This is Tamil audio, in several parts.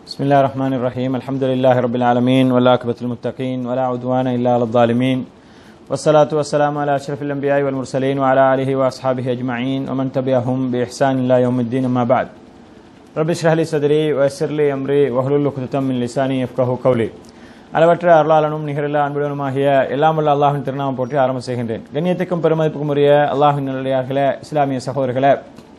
بسم الله الرحمن الرحيم الحمد لله رب العالمين والعاقبة للمتقين ولا عدوان إلا على الظالمين والصلاة والسلام على أشرف الأنبياء والمرسلين وعلى آله وأصحابه أجمعين ومن تبعهم بإحسان إلى يوم الدين أما بعد رب اشرح لي صدري ويسر لي أمري واحلل عقدة من لساني يفقهوا قولي அளவற்ற அருளாளனும் நிகரில்லா அன்புடனுமாகிய எல்லாம் வல்ல அல்லாஹின் திருநாமம் போற்றி ஆரம்பம் செய்கின்றேன் கண்ணியத்துக்கும் பெருமதிப்புக்கும் உரிய அல்லாஹின் நல்லடியார்களே இஸ்லாமிய சகோதரர்களே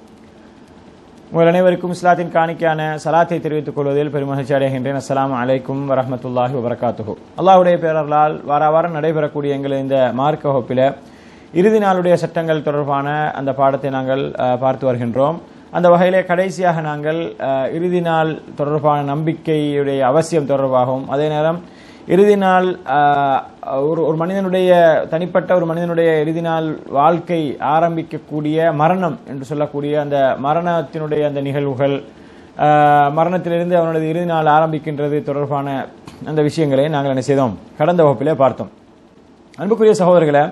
உங்கள் அனைவருக்கும் இஸ்லாத்தின் காணிக்கையான சலாத்தை தெரிவித்துக் கொள்வதில் பெருமகிழ்ச்சி அடைகின்றேன் அஸ்ஸலாமு அலைக்கும் வரஹமத்துல்லாஹி வபரகாத்துஹு அல்லாஹ்வுடைய பேரர்களால் வார வாரம் நடைபெறக்கூடிய எங்கள் இந்த மார்க்க வகுப்பில் இறுதி நாளுடைய சட்டங்கள் தொடர்பான அந்த பாடத்தை நாங்கள் அஹ், பார்த்து வருகின்றோம் அந்த வகையிலே கடைசியாக நாங்கள் அஹ், இறுதி நாள் தொடர்பான நம்பிக்கையுடைய அவசியம் தொடர்பாகவும் அதே நேரம் இறுதி நாள் ஆஹ், ஒரு ஒரு மனிதனுடைய தனிப்பட்ட ஒரு மனிதனுடைய இறுதி நாள் வாழ்க்கை ஆரம்பிக்கக்கூடிய மரணம் என்று சொல்லக்கூடிய அந்த மரணத்தினுடைய அந்த நிகழ்வுகள் ஆஹ், மரணத்திலிருந்து அவனது இறுதி நாள் ஆரம்பிக்கின்றது தொடர்பான அந்த விஷயங்களை நாங்கள் என்ன செய்தோம் கடந்த வகுப்பிலே பார்த்தோம் அன்புக்குரிய சகோதரர்களே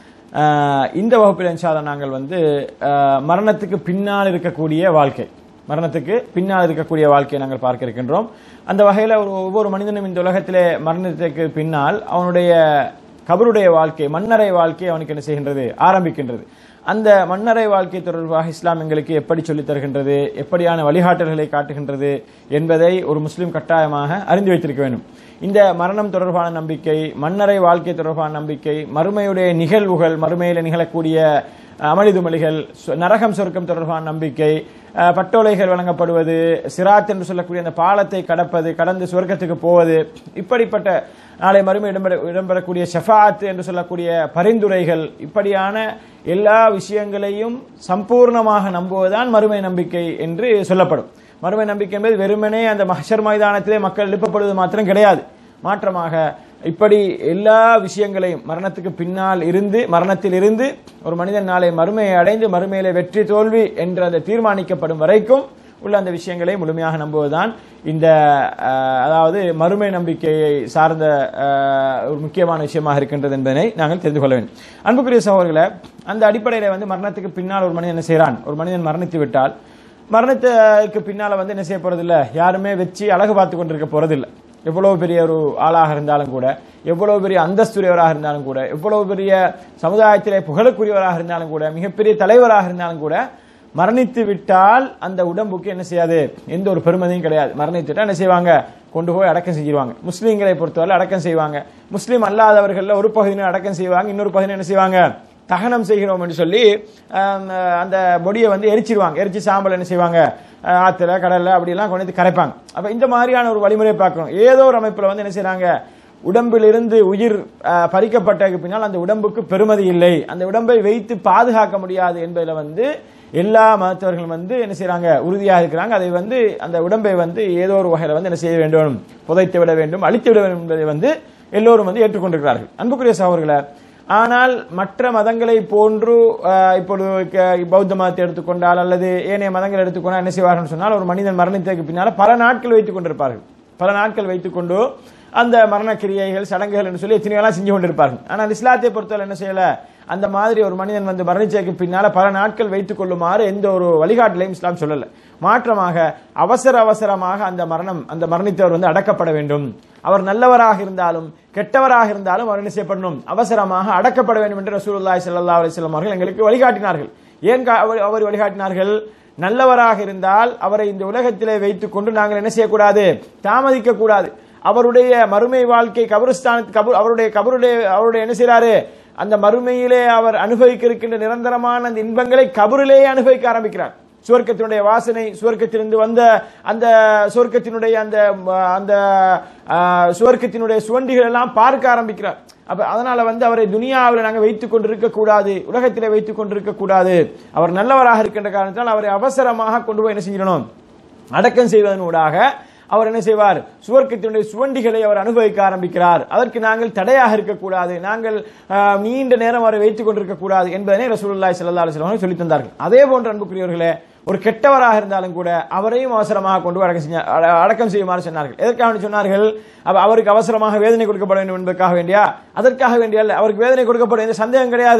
ஆஹ், இந்த வகுப்பில் இன்ஷால்லா நாங்கள் வந்து ஆஹ், மரணத்துக்கு பின்னால் இருக்கக்கூடிய வாழ்க்கை மரணத்துக்கு பின்னால் இருக்கக்கூடிய வாழ்க்கையை நாங்கள் பார்க்க இருக்கின்றோம் அந்த வகையில் ஒரு ஒவ்வொரு மனிதனும் இந்த உலகத்திலே மரணத்துக்கு பின்னால் அவனுடைய கபருடைய வாழ்க்கை மன்னரை வாழ்க்கை அவனுக்கு என்ன செய்கின்றது ஆரம்பிக்கின்றது அந்த மன்னரை வாழ்க்கை தொடர்பாக இஸ்லாம் எங்களுக்கு எப்படி சொல்லித் தருகின்றது எப்படியான வழிகாட்டல்களை காட்டுகின்றது என்பதை ஒரு முஸ்லிம் கட்டாயமாக அறிந்து வைத்திருக்க வேண்டும் இந்த மரணம் தொடர்பான நம்பிக்கை மன்னரை வாழ்க்கை தொடர்பான நம்பிக்கை மறுமையுடைய நிகழ்வுகள் மறுமையில் நிகழக்கூடிய அமளிதுமளிகள் சு- நரகம் சொர்க்கம் தொடர்பான நம்பிக்கை அஹ், பட்டோலைகள் வழங்கப்படுவது சிராத் என்று சொல்லக்கூடிய அந்த பாலத்தை கடப்பது கடந்து சுவர்க்கத்துக்கு போவது இப்படிப்பட்ட நாளை மறுமை இடம்பெற இடம்பெறக்கூடிய ஷஃபாத் என்று சொல்லக்கூடிய பரிந்துரைகள் இப்படியான எல்லா விஷயங்களையும் சம்பூர்ணமாக நம்புவதுதான் மறுமை நம்பிக்கை என்று சொல்லப்படும் மறுமை நம்பிக்கை என்பது வெறுமனே அந்த மஹஷர் மைதானத்திலே மக்கள் எழுப்பப்படுவது மாத்திரம் கிடையாது மாற்றமாக இப்படி எல்லா விஷயங்களையும் மரணத்துக்கு பின்னால் இருந்து மரணத்தில் இருந்து ஒரு மனிதன் நாளை மறுமையை அடைந்து மறுமையிலே வெற்றி தோல்வி என்று அந்த தீர்மானிக்கப்படும் வரைக்கும் உள்ள அந்த விஷயங்களை முழுமையாக நம்புவதுதான் இந்த அஹ், அதாவது மறுமை நம்பிக்கையை சார்ந்த அஹ், ஒரு முக்கியமான விஷயமாக இருக்கின்றது என்பதனை நாங்கள் தெரிந்து கொள்ள வேண்டும் அன்புக்குரிய சகோதரர்களே அந்த அடிப்படையில் வந்து மரணத்துக்கு பின்னால் ஒரு மனிதன் என்ன செய்கிறான் ஒரு மனிதன் மரணித்து விட்டால் மரணத்துக்கு பின்னால வந்து என்ன செய்ய போறதில்ல யாருமே வச்சு அழகு பார்த்து கொண்டிருக்க போறதில்ல எவ்வளவு பெரிய ஒரு ஆளாக இருந்தாலும் கூட எவ்வளவு பெரிய அந்தஸ்துடையவராக இருந்தாலும் கூட எவ்வளவு பெரிய சமுதாயத்திலே புகழுக்குரியவராக இருந்தாலும் கூட மிகப்பெரிய தலைவராக இருந்தாலும் கூட மரணித்து விட்டால் அந்த உடம்புக்கு என்ன செய்யாது எந்த ஒரு பெருமதியும் கிடையாது மரணித்துட்டா என்ன செய்வாங்க கொண்டு போய் அடக்கம் செஞ்சிருவாங்க முஸ்லீம்களை பொறுத்தவரை அடக்கம் செய்வாங்க முஸ்லீம் அல்லாதவர்கள்ல ஒரு பகுதியினர் அடக்கம் செய்வாங்க இன்னொரு பகுதியினர் என்ன செய்வாங்க தகனம் செய்கிறோம் என்று சொல்லி ஆம், அந்த பொடியை வந்து எரிச்சிருவாங்க எரிச்சு சாம்பல் என்ன செய்வாங்க அஹ், ஆத்துல கடல்ல அப்படியெல்லாம் கொண்டு வந்து கரைப்பாங்க அப்ப இந்த மாதிரியான ஒரு வழிமுறையை பார்க்கணும் ஏதோ ஒரு அமைப்புல வந்து என்ன செய்றாங்க உடம்பிலிருந்து உயிர் அஹ், பறிக்கப்பட்டதுக்கு பின்னால் அந்த உடம்புக்கு பெருமதி இல்லை அந்த உடம்பை வைத்து பாதுகாக்க முடியாது என்பதில் வந்து எல்லா மருத்துவர்களும் வந்து என்ன செய்றாங்க உறுதியாக இருக்கிறாங்க அதை வந்து அந்த உடம்பை வந்து ஏதோ ஒரு வகையில் வந்து என்ன செய்ய வேண்டும் புதைத்து விட வேண்டும் அழித்து விட வேண்டும் என்பதை வந்து எல்லோரும் வந்து ஏற்றுக்கொண்டிருக்கிறார்கள் அன்புக்குரிய சகோதரர்களே ஆனால் மற்ற மதங்களை போன்று அஹ், இப்பொழுது க- பௌத்த மதத்தை எடுத்துக்கொண்டால் அல்லது ஏனைய மதங்களை எடுத்துக்கொண்டால் என்ன செய்வார்கள் சொன்னால் ஒரு மனிதன் மரணித்ததுக்கு பின்னால் பல நாட்கள் வைத்துக் கொண்டிருப்பார்கள் பல நாட்கள் வைத்துக்கொண்டு அந்த மரண கிரியைகள் சடங்குகள் என்று சொல்லி எத்தனையெல்லாம் செஞ்சு கொண்டிருப்பார்கள் ஆனால் இஸ்லாத்தை பொறுத்தவரை என்ன செய்யல அந்த மாதிரி ஒரு மனிதன் வந்து மரணிச்சதுக்கு பின்னால பல நாட்கள் வைத்துக் கொள்ளுமாறு எந்த ஒரு வழிகாட்டிலையும் இஸ்லாம் சொல்லல மாற்றமாக அவசர அவசரமாக அந்த மரணம் அந்த மரணித்தவர் வந்து அடக்கப்பட வேண்டும் அவர் நல்லவராக இருந்தாலும் கெட்டவராக இருந்தாலும் அவர் என்ன செய்யப்படணும் அவசரமாக அடக்கப்பட வேண்டும் என்று ரசூலுல்லாஹி ஸல்லல்லாஹு அலைஹி வஸல்லம் அவர்கள் எங்களுக்கு வழிகாட்டினார்கள் ஏன் கா- அவர் அவர் வழிகாட்டினார்கள் நல்லவராக இருந்தால் அவரை இந்த உலகத்திலே வைத்துக் கொண்டு நாங்கள் என்ன செய்யக்கூடாது தாமதிக்க கூடாது அவருடைய மறுமை வாழ்க்கை கபருஸ்தான் கபு அவருடைய கபருடைய அவருடைய என்ன செய்றாரு அந்த மறுமையிலே அவர் அனுபவிக்க இருக்கின்ற நிரந்தரமான அந்த இன்பங்களை கபரிலேயே அனுபவிக்க ஆரம்பிக்கிறார் சுவர்க்கத்தினுடைய வாசனை சுவர்க்கத்திலிருந்து வந்த அந்த சுவர்க்கத்தினுடைய அந்த அந்த ஆ, சுவர்க்கத்தினுடைய சுவண்டிகள் எல்லாம் பார்க்க ஆரம்பிக்கிறார் அப்ப அதனால வந்து அவரை துனியாவில் நாங்கள் வைத்துக் கொண்டிருக்க கூடாது உலகத்திலே வைத்துக் கொண்டிருக்க கூடாது அவர் நல்லவராக இருக்கின்ற காரணத்தால் அவரை அவசரமாக கொண்டு போய் என்ன செஞ்சிடணும் அடக்கம் செய்வதனூடாக அவர் என்ன செய்வார் சுவர்க்கத்தினுடைய சுவண்டிகளை அவர் அனுபவிக்க ஆரம்பிக்கிறார் அதற்கு நாங்கள் தடையாக இருக்கக்கூடாது நாங்கள் ஆஹ், நீண்ட நேரம் அவரை வைத்துக் கொண்டிருக்க கூடாது என்பதனை ரசூலுல்லாஹி ஸல்லல்லாஹு அலைஹி வஸல்லம் சொல்லி தந்தார்கள் அதே போன்ற அன்புக்குரியவர்களே ஒரு கெட்டவராக இருந்தாலும் கூட அவரையும் அவசரமாக கொண்டு போய் அடக்கம் செஞ்ச- அட- அடக்கம் செய்யுமாறு சொன்னார்கள் எதற்காக வேண்டி சொன்னார்கள் அப்ப அவருக்கு அவசரமாக வேதனை கொடுக்கப்பட வேண்டும் என்பதற்காக வேண்டியா அதற்காக வேண்டிய அல்ல அவருக்கு வேதனை கொடுக்கப்படும் எந்த சந்தேகம் கிடையாது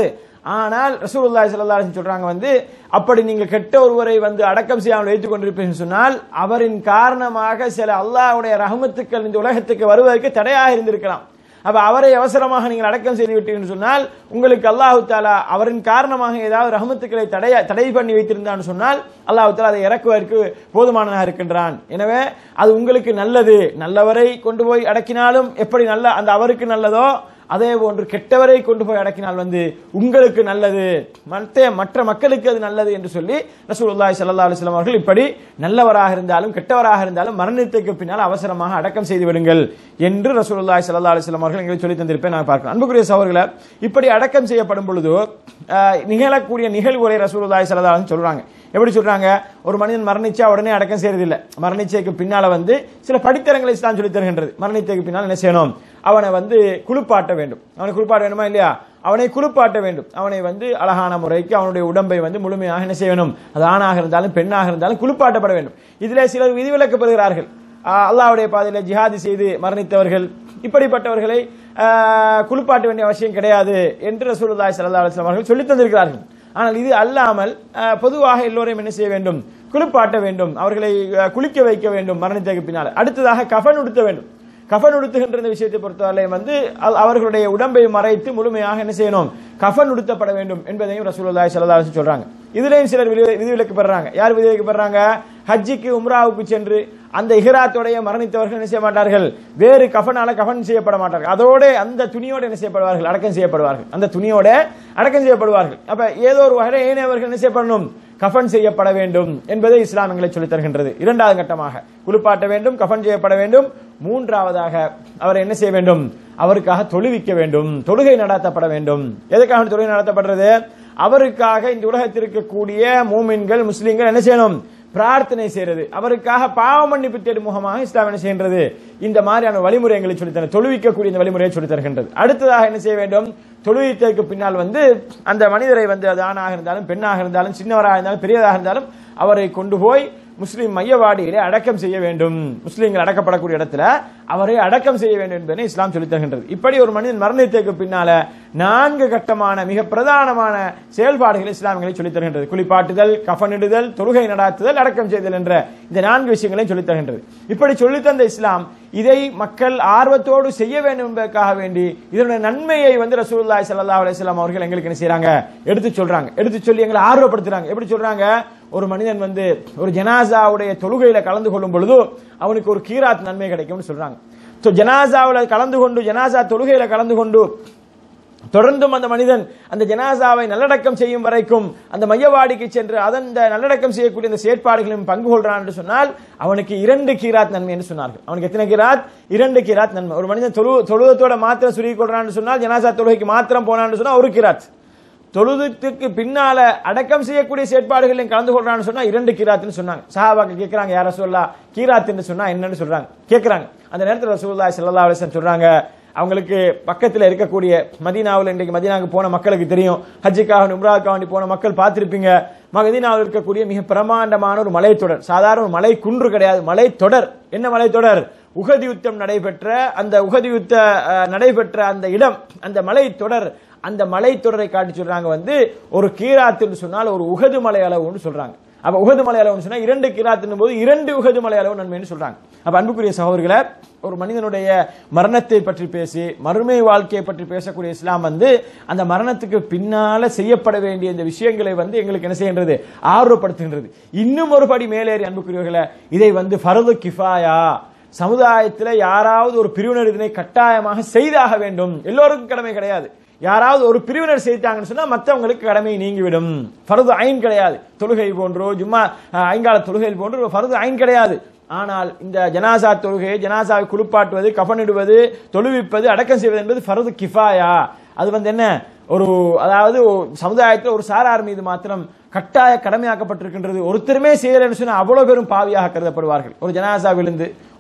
ஆனால் ரசூலுல்லாஹி ஸல்லல்லாஹு அலைஹி வஸல்லம் சொல்றாங்க வந்து அப்படி நீங்க கெட்ட ஒருவரை வந்து அடக்கம் செய்யாமல் வைத்துக் கொண்டிருப்பீங்கன்னு சொன்னால் அவரின் காரணமாக சில அல்லாஹ்வுடைய ரஹமத்துக்கள் இந்த உலகத்துக்கு வருவதற்கு தடையாக இருந்திருக்கலாம் அப்ப அவரை அவசரமாக நீங்கள் அடக்கம் செய்து விட்டீங்கன்னு சொன்னால் உங்களுக்கு அல்லாஹு தாலா அவரின் காரணமாக ஏதாவது ரஹமத்துக்களை தடை தடை பண்ணி வைத்திருந்தான்னு சொன்னால் அல்லாஹு தாலா அதை இறக்குவதற்கு போதுமானதாக இருக்கின்றான் எனவே அது உங்களுக்கு நல்லது நல்லவரை கொண்டு போய் அடக்கினாலும் எப்படி நல்ல அந்த அவருக்கு நல்லதோ அதே போன்று கெட்டவரை கொண்டு போய் அடக்கினால் வந்து உங்களுக்கு நல்லது மற்ற மற்ற மக்களுக்கு அது நல்லது என்று சொல்லி ரசூலுல்லாஹி ஸல்லல்லாஹு அலைஹி வஸல்லம் அவர்கள் இப்படி நல்லவராக இருந்தாலும் கெட்டவராக இருந்தாலும் மரணத்துக்கு பின்னால் அவசரமாக அடக்கம் செய்து விடுங்கள் என்று ரசூலுல்லாஹி ஸல்லல்லாஹு அலைஹி வஸல்லம் அவர்கள் எங்களுக்கு சொல்லி தந்திருப்பேன் நான் பார்க்கிறேன் அன்புக்குரிய சகோதரர்களே இப்படி அடக்கம் செய்யப்படும் பொழுது ஆஹ், நிகழக்கூடிய நிகழ்வுகளை ரசூலுல்லாஹி ஸல்லல்லாஹு அலைஹி வஸல்லம் சொல்றாங்க எப்படி சொல்றாங்க ஒரு மனிதன் மரணிச்சா உடனே அடக்கம் செய்யறதில்லை மரணிச்சைக்கு பின்னால வந்து சில படித்தரங்களை இஸ்லாம் சொல்லி தருகின்றது மரணிச்சைக்கு பின்னால் என்ன செய்யணும் அவனை வந்து குளிப்பாட்ட வேண்டும் அவனை குளிப்பாட்ட வேணுமா இல்லையா அவனை குளிப்பாட்ட வேண்டும் அவனை வந்து அழகான முறைக்கு அவனுடைய உடம்பை வந்து முழுமையாக என்ன செய்ய வேணும் அது ஆணாக இருந்தாலும் பெண்ணாக இருந்தாலும் குளிப்பாட்டப்பட வேண்டும் இதிலே சிலர் விதிவிலக்கப்படுகிறார்கள் ஆஹ் அல்லாஹ்வுடைய பாதையில ஜிஹாதி செய்து மரணித்தவர்கள் இப்படிப்பட்டவர்களை ஆஹ், குளிப்பாட்ட வேண்டிய அவசியம் கிடையாது என்று ரசூலுல்லாஹி ஸல்லல்லாஹு அலைஹி வஸல்லம் அவர்கள் சொல்லித் தந்திருக்கிறார்கள் ஆனால் இது அல்லாமல் ஆஹ், பொதுவாக எல்லோரையும் என்ன செய்ய வேண்டும் குளிப்பாட்ட வேண்டும் அவர்களை ஆஹ், குளிக்க வைக்க வேண்டும் மரணத்துக்கு பின்னால் அடுத்ததாக கஃன் உடுத்த வேண்டும் கஃன் உடுத்துகின்ற இந்த விஷயத்தை பொறுத்தவரை வந்து அ- அவர்களுடைய உடம்பை மறைத்து முழுமையாக என்ன செய்யணும் கஃன் உடுத்தப்பட வேண்டும் என்பதையும் ரசூலுல்லாஹி ஸல்லல்லாஹு அலைஹி வஸல்லம் சொல்றாங்க இதுலயும் சிலர் விதி- விதிவிலக்கு பெறாங்க யார் விதிவிலக்கு பெறாங்க ஹஜ்ஜிக்கு உம்ராவுக்கு சென்று அந்த இஹ்ராத்தோடைய மரணித்தவர்கள் என்ன செய்ய மாட்டார்கள் வேறு கஃனால கஃன் செய்யப்பட மாட்டார்கள் அதோட அந்த துணியோட என்ன செய்யப்படுவார்கள் அடக்கம் செய்யப்படுவார்கள் அந்த துணியோட அடக்கம் செய்யப்படுவார்கள் அப்ப ஏதோ ஒரு வகையில் ஏனையவர்கள் என்ன செய்யப்படணும் கஃன் செய்யப்பட வேண்டும் என்பதை இஸ்லாம் எங்களை சொல்லித் தருகின்றது இரண்டாவது கட்டமாக குளிப்பாட்ட வேண்டும் கஃன் செய்யப்பட வேண்டும் மூன்றாவதாக அவரை என்ன செய்ய வேண்டும் அவருக்காக தொழுவிக்க வேண்டும் தொழுகை நடத்தப்பட வேண்டும் எதுக்காக தொழுகை நடத்தப்படுறது அவருக்காக இந்த உலகத்தில் இருக்கக்கூடிய மூமின்கள் முஸ்லிம்கள் என்ன செய்யணும் பிரார்த்தனை செய்யறது அவருக்காக பாவ மன்னிப்பு தேடும் முகமாக இஸ்லாம் என்ன செய்கின்றது இந்த மாதிரியான வழிமுறை எங்களை சொல்லித்தர தொழுவிக்கக்கூடிய இந்த வழிமுறையை சொல்லித் தருகின்றது அடுத்ததாக என்ன செய்ய வேண்டும் தொழுவித்ததற்கு பின்னால் வந்து அந்த மனிதரை வந்து அது ஆணாக இருந்தாலும் பெண்ணாக இருந்தாலும் சின்னவராக இருந்தாலும் பெரியதாக இருந்தாலும் அவரை கொண்டு போய் முஸ்லிம் மையவாடியிலே அடக்கம் செய்ய வேண்டும் முஸ்லிம்கள் அடக்கப்படக்கூடிய இடத்துல அவரை அடக்கம் செய்ய வேண்டும் என்பதை இஸ்லாம் சொல்லித் தருகின்றது இப்படி ஒரு மனிதன் மரணத்திற்கு பின்னால நான்கு கட்டமான மிக பிரதானமான செயல்பாடுகளை இஸ்லாமியங்களை சொல்லித் தருகின்றது குளிப்பாட்டுதல் கஃனிடுதல் தொழுகை நடாத்துதல் அடக்கம் செய்தல் என்ற இந்த நான்கு விஷயங்களையும் சொல்லித் தருகின்றது இப்படி சொல்லித் தந்த இஸ்லாம் இதை மக்கள் ஆர்வத்தோடு செய்ய வேண்டும் என்பதற்காக வேண்டி இதனுடைய நன்மையை வந்து ரசூலுல்லாஹி ஸல்லல்லாஹு அலைஹி வஸல்லம் அவர்கள் எங்களுக்கு என்ன செய்றாங்க எடுத்து சொல்றாங்க எடுத்து சொல்லி எங்களை ஆர்வப்படுத்துறாங்க எப்படி சொல்றாங்க ஒரு மனிதன் வந்து ஒரு ஜனாசாவுடைய தொழுகையில கலந்து கொள்ளும் பொழுது அவனுக்கு ஒரு கீராத் நன்மை கிடைக்கும்னு சொல்றாங்க So, ஜனாசாவுல கலந்து கொண்டு ஜனாசா தொழுகையில கலந்து கொண்டு தொடர்ந்தும் அந்த மனிதன் அந்த ஜனாசாவை நல்லடக்கம் செய்யும் வரைக்கும் அந்த மையவாடிக்கு சென்று அதன் இந்த நல்லடக்கம் செய்யக்கூடிய இந்த செயற்பாடுகளிலும் பங்கு கொள்றான் என்று சொன்னால் அவனுக்கு இரண்டு கீராத் நன்மை என்று சொன்னார்கள் அவனுக்கு எத்தனை கீராத் இரண்டு கீராத் நன்மை ஒரு மனிதன் தொழு தொழுவத்தோட மாத்திரம் சுருகி கொள்றான்னு சொன்னால் ஜனாசா தொழுகைக்கு மாத்திரம் போனான்னு சொன்னா ஒரு கீராத் தொழுதுக்கு பின்னால அடக்கம் செய்யக்கூடிய செயற்பாடுகளில் கலந்து கொள்றான்னு சொன்னா இரண்டு கீராத்துன்னு சொன்னாங்க சஹாபாக்கள் கேட்கறாங்க யார சொல்லா கீராத்துன்னு சொன்னா என்னன்னு சொல்றாங்க கேட்கறாங்க அந்த நேரத்தில் ரசூலுல்லாஹி ஸல்லல்லாஹு அலைஹி வஸல்லம் சொல்றாங்க அவங்களுக்கு பக்கத்தில் இருக்கக்கூடிய மதீனாவில் இன்றைக்கு மதீனாவுக்கு போன மக்களுக்கு தெரியும் ஹஜ்ஜுக்காக உம்ராவுக்காக வேண்டி போன மக்கள் பார்த்திருப்பீங்க மதீனாவில் இருக்கக்கூடிய மிக பிரமாண்டமான ஒரு மலைத்தொடர் சாதாரண ஒரு மலை குன்று கிடையாது மலைத்தொடர் என்ன மலைத்தொடர் உகதி யுத்தம் நடைபெற்ற அந்த உகதி யுத்த அஹ், நடைபெற்ற அந்த இடம் அந்த மலைத்தொடர் அந்த மலைத்தொடரை காட்டி சொல்றாங்க வந்து ஒரு கீராத்துன்னு சொன்னால் ஒரு உகது மலை அளவுன்னு சொல்றாங்க அப்ப உகது மலை அளவுன்னு சொன்னா இரண்டு கீராத்துன்னு போது இரண்டு உகது மலை அளவு நன்மைன்னு சொல்றாங்க அப்ப அன்புக்குரிய சகோதரர்களை ஒரு மனிதனுடைய மரணத்தை பற்றி பேசி மறுமை வாழ்க்கையை பற்றி பேசக்கூடிய இஸ்லாம் வந்து அந்த மரணத்துக்கு பின்னால செய்யப்பட வேண்டிய இந்த விஷயங்களை வந்து எங்களுக்கு என்ன செய்கின்றது ஆர்வப்படுத்துகின்றது இன்னும் ஒரு படி மேலேறி அன்புக்குரியவர்களை இதை வந்து ஃபர்து கிஃபாயா சமுதாயத்தில் யாராவது ஒரு பிரிவினர் இதனை கட்டாயமாக செய்தாக வேண்டும் எல்லோருக்கும் கடமை கிடையாது யாராவது ஒரு பிரிவினர் செய்தாங்கன்னு சொன்னா மற்றவங்களுக்கு கடமை நீங்கிவிடும் ஃபர்து ஐன் கிடையாது தொழுகை போன்றோ ஜும்மா அஹ், ஐங்கால தொழுகை போன்றோ ஃபர்து ஐன் கிடையாது ஆனால் இந்த ஜனாசா தொழுகை ஜனாசாவை குளிப்பாட்டுவது கஃனிடுவது தொழுவிப்பது அடக்கம் செய்வது என்பது ஃபர்து கிஃபாயா அது வந்து என்ன ஒரு அதாவது ஒரு சமுதாயத்தில் ஒரு சாரார் மீது மாத்திரம் கட்டாய கடமையாக்கப்பட்டிருக்கின்றது ஒருத்தருமே செய்யலன்னு சொன்னா அவ்வளவு பெரும் பாவியாக கருதப்படுவார்கள் ஒரு ஜனாசா விழுந்து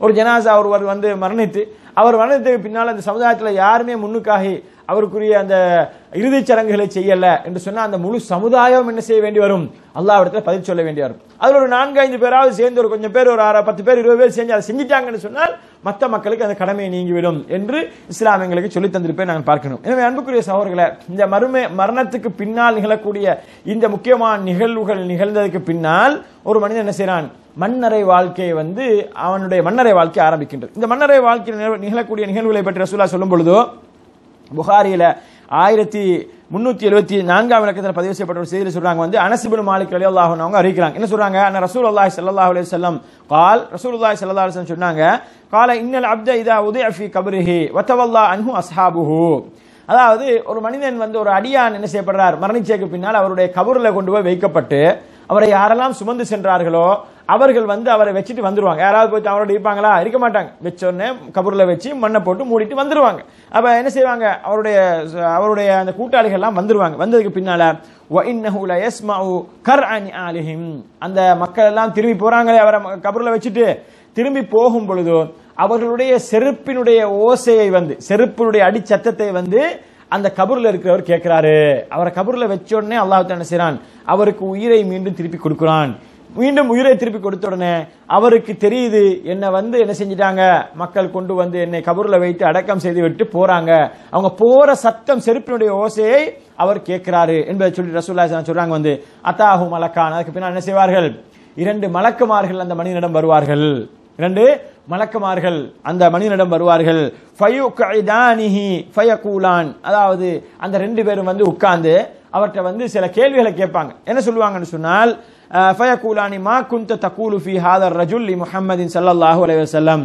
ஒரு ஜனாசா ஒருவர் வந்து மரணித்து அவர் மரணத்துக்கு பின்னால் அந்த சமுதாயத்தில் யாருமே முன்னுக்காகி அவருக்குரிய அந்த இறுதிச் சடங்குகளை செய்யல என்று சொன்னா அந்த முழு சமுதாயம் என்ன செய்ய வேண்டி வரும் அல்லாஹ்விடத்தில் பதில் சொல்ல வேண்டி வரும் அதுல ஒரு நான்கு ஐந்து பேராவது சேர்ந்து ஒரு கொஞ்சம் பேர் ஒரு ஆறு பத்து பேர் இருபது பேர் செஞ்சு அதை செஞ்சிட்டாங்கன்னு சொன்னால் மற்ற மக்களுக்கு அந்த கடமை நீங்கிவிடும் என்று இஸ்லாம் எங்களுக்கு சொல்லி தந்திருப்பேன் நாங்கள் பார்க்கணும் எனவே அன்புக்குரிய சகோதரர்களை இந்த மறுமை மரணத்துக்கு பின்னால் நிகழக்கூடிய இந்த முக்கியமான நிகழ்வுகள் நிகழ்ந்ததுக்கு பின்னால் ஒரு மனிதன் என்ன செய்றான் மன்னரை வாழ்க்கையை வந்து அவனுடைய மன்னரை வாழ்க்கை ஆரம்பிக்கின்றது இந்த மன்னரை வாழ்க்கையில் நிகழ- நிகழக்கூடிய நிகழ்வுகளை பற்றி ரசூலா சொல்லும் பொழுதோ புகாரியில ஆயிரத்தி முன்னூத்தி எழுபத்தி நான்காம் இலக்கத்தில் பதிவு செய்யப்பட்ட ஒரு செய்தியில் சொல்றாங்க வந்து அனசிபின் மாலிக் அலி அல்லாஹ் அவங்க அறிவிக்கிறாங்க என்ன சொல்றாங்க அண்ணா ரசூல் அல்லாஹ் சல்லாஹ் அலைஹி வஸல்லம் கால் ரசூல் அல்லாஹ் சல்லா அலுவலம் சொன்னாங்க கால இன்னல் அப்த இதா உதய ஃபி கபரிஹி வத்தவல்லா அன்ஹு அஸ்ஹாபுஹு அதாவது ஒரு மனிதன் வந்து ஒரு அடியான் என்ன செய்யப்படுறார் மரணிச்சதுக்கு பின்னால் அவருடைய கபூர்ல கொண்டு போய் வைக்கப்பட்டு அவரை யாரெல்லாம் சுமந்து சென்றார்களோ அவர்கள் வந்து அவரை வச்சுட்டு வந்துருவாங்க யாராவது போய் அவரோட இருப்பாங்களா இருக்க மாட்டாங்க வச்ச உடனே கபூர்ல வச்சு மண்ணை போட்டு மூடிட்டு வந்துருவாங்க அப்ப என்ன செய்வாங்க அவருடைய அவருடைய அந்த கூட்டாளிகள் எல்லாம் வந்துருவாங்க வந்ததுக்கு பின்னால وَإِنَّهُ لَيَسْمَعُ كَرْعَنِ آلِهِمْ அந்த மக்கள் எல்லாம் திரும்பி போறாங்களே அவரை கபூர்ல வச்சுட்டு திரும்பி போகும் பொழுது அவர்களுடைய செருப்பினுடைய ஓசையை வந்து செருப்பினுடைய அடி சத்தத்தை வந்து அந்த கபூர்ல இருக்கிறவர் கேட்கிறாரு அவரை கபூர்ல வச்ச உடனே அல்லாஹ் என்ன செய்றான் அவருக்கு உயிரை மீண்டும் திருப்பி கொடுக்கிறான் மீண்டும் உயிரை திருப்பி கொடுத்த உடனே அவருக்கு தெரியுது என்னை வந்து என்ன செஞ்சிட்டாங்க மக்கள் கொண்டு வந்து என்னை கபூர்ல வைத்து அடக்கம் செய்து விட்டு போறாங்க அவங்க போற சத்தம் செருப்பினுடைய ஓசையை அவர் கேட்கிறாரு என்பதை சொல்லி ரசூல்லா சொல்றாங்க வந்து அத்தாஹு மலக்கான் அதுக்கு பின்னால் என்ன செய்வார்கள் இரண்டு மலக்குமார்கள் அந்த மனிதனிடம் வருவார்கள் இரண்டு மலக்குமார்கள் அந்த மனிதனிடம் வருவார்கள் ஃபயுக்இதானிஹி ஃபயகூலான் அதாவது அந்த ரெண்டு பேரும் வந்து உட்கார்ந்து அவர்கிட்ட வந்து சில கேள்விகளை கேட்பாங்க என்ன சொல்லுவாங்கன்னு சொன்னால் அஹ், ஃபயகூலானி மா குந்த தகூலு ஃபி ஹாதர் ரஜுல் லி முஹம்மதின் ஸல்லல்லாஹு அலைஹி வஸல்லம்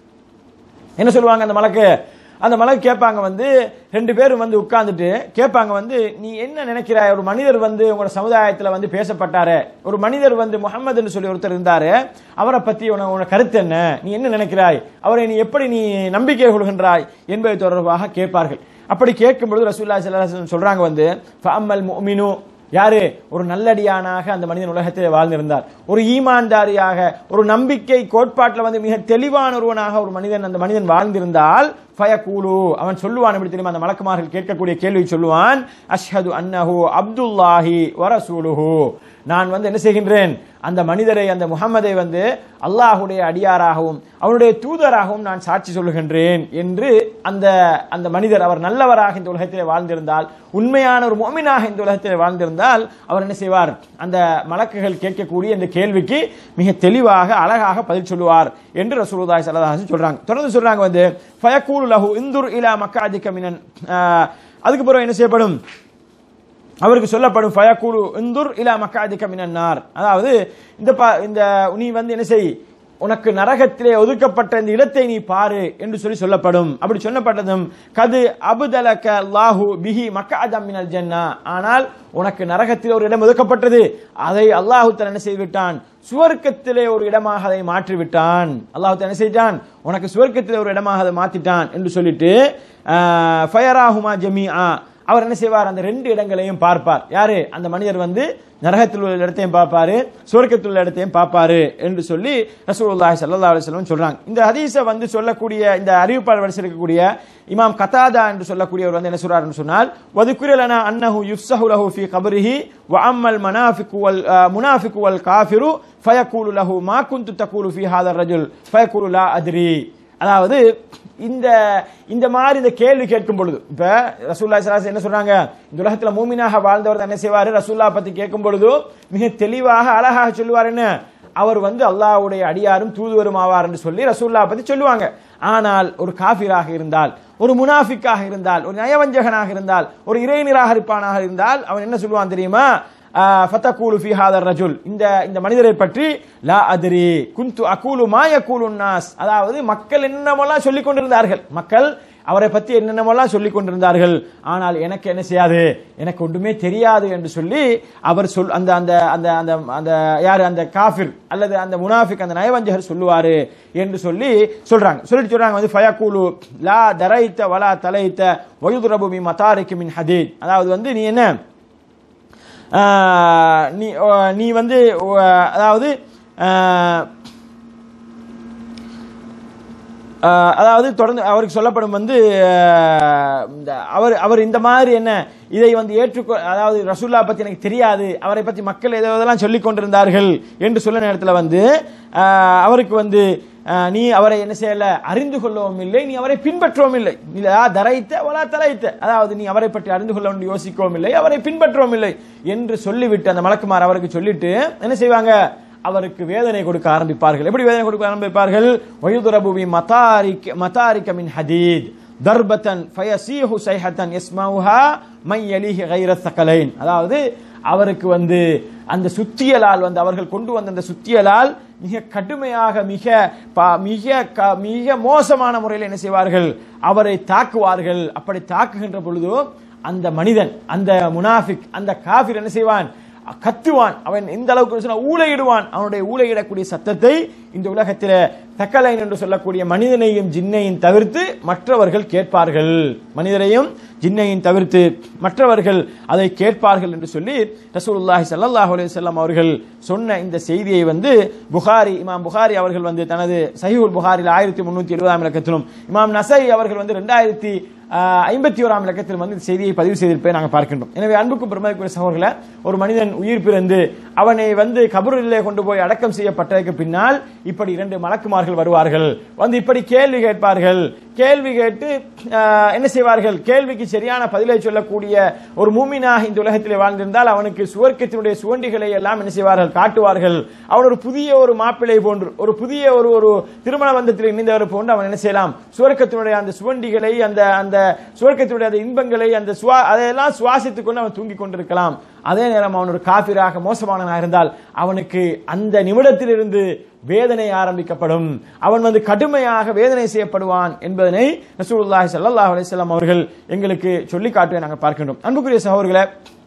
என்ன சொல்லுவாங்க அந்த மலக்கு அந்த மலக்கு கேட்பாங்க வந்து ரெண்டு பேரும் வந்து உட்கார்ந்துட்டு கேட்பாங்க வந்து நீ என்ன நினைக்கிறாய் ஒரு மனிதர் வந்து உங்களோட சமுதாயத்துல வந்து பேசப்பட்டாரு ஒரு மனிதர் வந்து முகமதுன்னு சொல்லி ஒருத்தர் இருந்தாரு அவரை பத்தி உன உன கருத்து என்ன நீ என்ன நினைக்கிறாய் அவரை நீ எப்படி நீ நம்பிக்கை கொள்கின்றாய் என்பது தொடர்பாக கேட்பார்கள் அப்படி கேட்கும் பொழுது ரசூல்லா ஸல்லல்லாஹு அலைஹி வஸல்லம் சொல்றாங்க வந்து ஃபஅம்மல் முஃமினு யாரு ஒரு நல்லடியானாக அந்த மனிதன் உலகத்தில் வாழ்ந்திருந்தார் ஒரு ஈமான்தாரியாக ஒரு நம்பிக்கை கோட்பாட்டில் வந்து மிக தெளிவான ஒருவனாக ஒரு மனிதன் அந்த மனிதன் வாழ்ந்திருந்தால் ஃபயகூலு அவன் சொல்லுவான் எப்படி தெரியுமா அந்த மலக்குமார்கள் கேட்கக்கூடிய கேள்வி சொல்லுவான் அஷ்ஹது அன்னஹு அப்துல்லாஹி வரசூலுஹு நான் வந்து என்ன செய்கின்றேன் அந்த மனிதரை அந்த முகம்மதை வந்து அல்லாஹுடைய அடியாராகவும் அவனுடைய தூதராகவும் நான் சாட்சி சொல்லுகின்றேன் என்று அந்த அந்த மனிதர் அவர் நல்லவராக இந்த உலகத்திலே வாழ்ந்திருந்தால் உண்மையான ஒரு மோமினாக இந்த உலகத்திலே வாழ்ந்திருந்தால் அவர் என்ன செய்வார் அந்த மலக்குகள் கேட்கக்கூடிய இந்த கேள்விக்கு மிக தெளிவாக அழகாக பதில் சொல்லுவார் என்று ரசூலுல்லாஹி ஸல்லல்லாஹு அலைஹி வஸல்லம் சொல்றாங்க தொடர்ந்து சொல்றாங்க வந்து ஃபயகூலு லஹு இந்துர் இலா மக்காதிக மினன் ஆஹ், அதுக்கு பிறகு என்ன செய்யப்படும் அவருக்கு சொல்லப்படும் ஃபயக்கூலு இந்துர் இலா மக்காதிக மினன்னார் அதாவது இந்த பா- இந்த நீ வந்து என்ன செய் உனக்கு நரகத்திலே ஒதுக்கப்பட்ட இந்த இடத்தை நீ பாரு என்று சொல்லி சொல்லப்படும் அப்படி சொல்லப்பட்டதும் கது அபுதலக லாஹு பிஹி மக்காதம் மினல் ஜன்னா ஆனால் உனக்கு நரகத்தில் ஒரு இடம் ஒதுக்கப்பட்டது அதை அல்லாஹு தஆலா என்ன செய்து விட்டான் சுவர்க்கத்திலே ஒரு இடமாக அதை மாற்றி விட்டான் அல்லாஹு தஆலா என்ன செய்தான் உனக்கு சுவர்க்கத்திலே ஒரு இடமாக அதை மாத்திட்டான் என்று சொல்லிட்டு ஃபயராஹுமா ஜமீஆ அவர் என்ன செய்வார் அந்த ரெண்டு இடங்களையும் பார்ப்பார் யாரு அந்த மனிதர் வந்து நரகத்தில் உள்ள இடத்தையும் பார்ப்பாரு சுவர்க்கத்தில் உள்ள இடத்தையும் பார்ப்பாரு என்று சொல்லி ரசூலுல்லாஹி ஸல்லல்லாஹு அலைஹி வஸல்லம் சொல்றாங்க இந்த ஹதீஸை வந்து சொல்லக்கூடிய இந்த அறிவிப்பாளர் வரிசையில் இருக்கக்கூடிய இமாம் கதாதா என்று சொல்லக்கூடியவர் வந்து என்ன சொல்றாருன்னு சொன்னால் வதுக்குரலனா அன்னஹு யுஃப்ஸஹு லஹு ஃபீ கபரிஹி வ அம்மல் மனாஃபிகு வல் முனாஃபிகு வல் காஃபிரு ஃபயகூலு லஹு மா குன்து தகூலு ஃபீ ஹாதர் ரஜுல் ஃபயகூலு லா அத்ரி அதாவது இந்த இந்த மாதிரி இந்த கேள்வி கேட்கும் பொழுது இப்ப ரசூல்லா ஸல்லல்லாஹு என்ன சொல்றாங்க இந்த உலகத்துல மூமினாக வாழ்ந்தவர் தான் என்ன செய்வாரு ரசூல்லா பத்தி கேட்கும் பொழுது மிக தெளிவாக அழகாக சொல்லுவார் என்ன அவர் வந்து அல்லாஹ்வுடைய அடியாரும் தூதுவரும் ஆவார் என்று சொல்லி ரசூல்லா பத்தி சொல்லுவாங்க ஆனால் ஒரு காஃபிராக இருந்தால் ஒரு முனாஃபிக்காக இருந்தால் ஒரு நயவஞ்சகனாக இருந்தால் ஒரு இறை நிராகரிப்பானாக இருந்தால் அவன் என்ன சொல்லுவான் தெரியுமா ஃபத்தகூலு ஃபி ஹாதர் ரஜுல் இந்த இந்த மனிதரை பற்றி லா அதிரி குந்து அகூலு மா யகூலு நாஸ் அதாவது மக்கள் என்னமெல்லாம் சொல்லிக் கொண்டிருந்தார்கள் மக்கள் அவரை பற்றி என்னென்னமெல்லாம் சொல்லிக் கொண்டிருந்தார்கள் ஆனால் எனக்கு என்ன செய்யாது எனக்கு ஒன்றுமே தெரியாது என்று சொல்லி அவர் சொல் அந்த அந்த அந்த அந்த அந்த யார் அந்த காஃபிர் அல்லது அந்த முனாஃபிக் அந்த நயவஞ்சகர் சொல்லுவாரு என்று சொல்லி சொல்றாங்க சொல்லிட்டு சொல்றாங்க வந்து ஃபயகூலு லா தரைத்த வலா தலைத்த வயுதுரபு மி மதாரிக்கு மின் ஹதீத் அதாவது வந்து நீ என்ன ஆஹ் நீ ஆஹ் நீ வந்து ஆஹ் அதாவது ஆஹ் ஆஹ் அதாவது தொடர்ந்து அவருக்கு சொல்லப்படும் வந்து ஆஹ் இந்த அவர் அவர் இந்த மாதிரி என்ன இதை வந்து ஏற்றுக்கொ அதாவது ரசூல்லா பத்தி எனக்கு தெரியாது அவரை பத்தி மக்கள் ஏதோ இதெல்லாம் சொல்லிக் கொண்டிருந்தார்கள் என்று சொல்ல நேரத்தில் வந்து ஆஹ் அவருக்கு வந்து ஆஹ் நீ அவரை என்ன செய்யல அறிந்து கொள்ளவும் இல்லை நீ அவரை பின்பற்றவும் இல்லை இல்லா தரைத்த வலா தரைத்த அதாவது நீ அவரை பற்றி அறிந்து கொள்ள வேண்டும் யோசிக்கவும் இல்லை அவரை பின்பற்றவும் இல்லை என்று சொல்லிவிட்டு அந்த மலக்குமார் அவருக்கு சொல்லிட்டு என்ன செய்வாங்க அவருக்கு வேதனை கொடுக்க ஆரம்பிப்பார்கள் எப்படி வேதனை கொடுக்க ஆரம்பிப்பார்கள் வயுதுரபுவி மதாரிக் மதாரிக்க மின் ஹதீத் தர்பத்தன் ஃபயசீஹு சைஹத்தன் யஸ்மௌஹா மை யலிஹி கைர சகலைன் அதாவது அவருக்கு வந்து அந்த சுத்தியலால் வந்து அவர்கள் கொண்டு வந்த அந்த சுத்தியலால் மிக கடுமையாக மிக ப- மிக க- மிக மோசமான முறையில் என்ன செய்வார்கள் அவரை தாக்குவார்கள் அப்படி தாக்குகின்ற பொழுது அந்த மனிதன் அந்த முனாஃபிக் அந்த காஃபிர் என்ன செய்வான் கத்துவான் அவன் எந்த அளவுக்கு சொன்னா ஊளையிடுவான் அவனுடைய ஊளையிடக்கூடிய சத்தத்தை இந்த உலகத்தில் தக்கலைன் என்று சொல்லக்கூடிய மனிதனையும் ஜின்னையும் தவிர்த்து மற்றவர்கள் கேட்பார்கள் மனிதரையும் ஜின்னையும் தவிர்த்து மற்றவர்கள் அதை கேட்பார்கள் என்று சொல்லி ரசூலுல்லாஹி ஸல்லல்லாஹு அலைஹி வஸல்லம் அவர்கள் சொன்ன இந்த செய்தியை வந்து புகாரி இமாம் புகாரி அவர்கள் வந்து தனது சஹீஹுல் புகாரில் ஆயிரத்தி முன்னூத்தி எழுபதாம் இலக்கத்திலும் இமாம் நசை அவர்கள் வந்து ரெண்டாயிரத்தி ஐம்பத்தி ஓராம் இலக்கத்தில் வந்து இந்த செய்தியை பதிவு செய்திருப்பதை நாங்கள் பார்க்கின்றோம் எனவே அன்புக்கும் பெருமதிக்குரிய சகோதரர்களே ஒரு மனிதன் உயிர் பிறந்து அவனை வந்து கபூரிலே கொண்டு போய் அடக்கம் செய்யப்பட்டதற்கு பின்னால் இப்படி இரண்டு மலக்குமார்கள் வருவார்கள் வந்து இப்படி கேள்வி கேட்பார்கள் கேள்வி கேட்டு ஆஹ், என்ன செய்வார்கள் கேள்விக்கு சரியான பதிலை சொல்லக்கூடிய ஒரு மூமினாக இந்த உலகத்தில் வாழ்ந்திருந்தால் அவனுக்கு சுவர்க்கத்தினுடைய சுவண்டிகளை எல்லாம் என்ன செய்வார்கள் காட்டுவார்கள் அவன் ஒரு புதிய ஒரு மாப்பிள்ளை போன்று ஒரு புதிய ஒரு ஒரு திருமண பந்தத்தில் இணைந்தவர் போன்று அவன் என்ன செய்யலாம் சுவர்க்கத்தினுடைய அந்த சுவண்டிகளை அந்த அந்த சுவர்க்கத்தினுடைய அந்த இன்பங்களை அந்த சுவா அதையெல்லாம் சுவாசித்துக் கொண்டு அவன் தூங்கிக் கொண்டிருக்கலாம் அதே நேரம் அவன் ஒரு காபிராக மோசமானவனாக இருந்தால் அவனுக்கு அந்த நிமிடத்திலிருந்து வேதனை ஆரம்பிக்கப்படும் அவன் வந்து கடுமையாக வேதனை செய்யப்படுவான் என்பதனை ரசூலுல்லாஹி ஸல்லல்லாஹு அலைஹி வஸல்லம் அவர்கள் எங்களுக்கு சொல்லி காட்டுவதை நாங்கள் பார்க்கின்றோம் அன்புக்குரிய சகோதரர்களே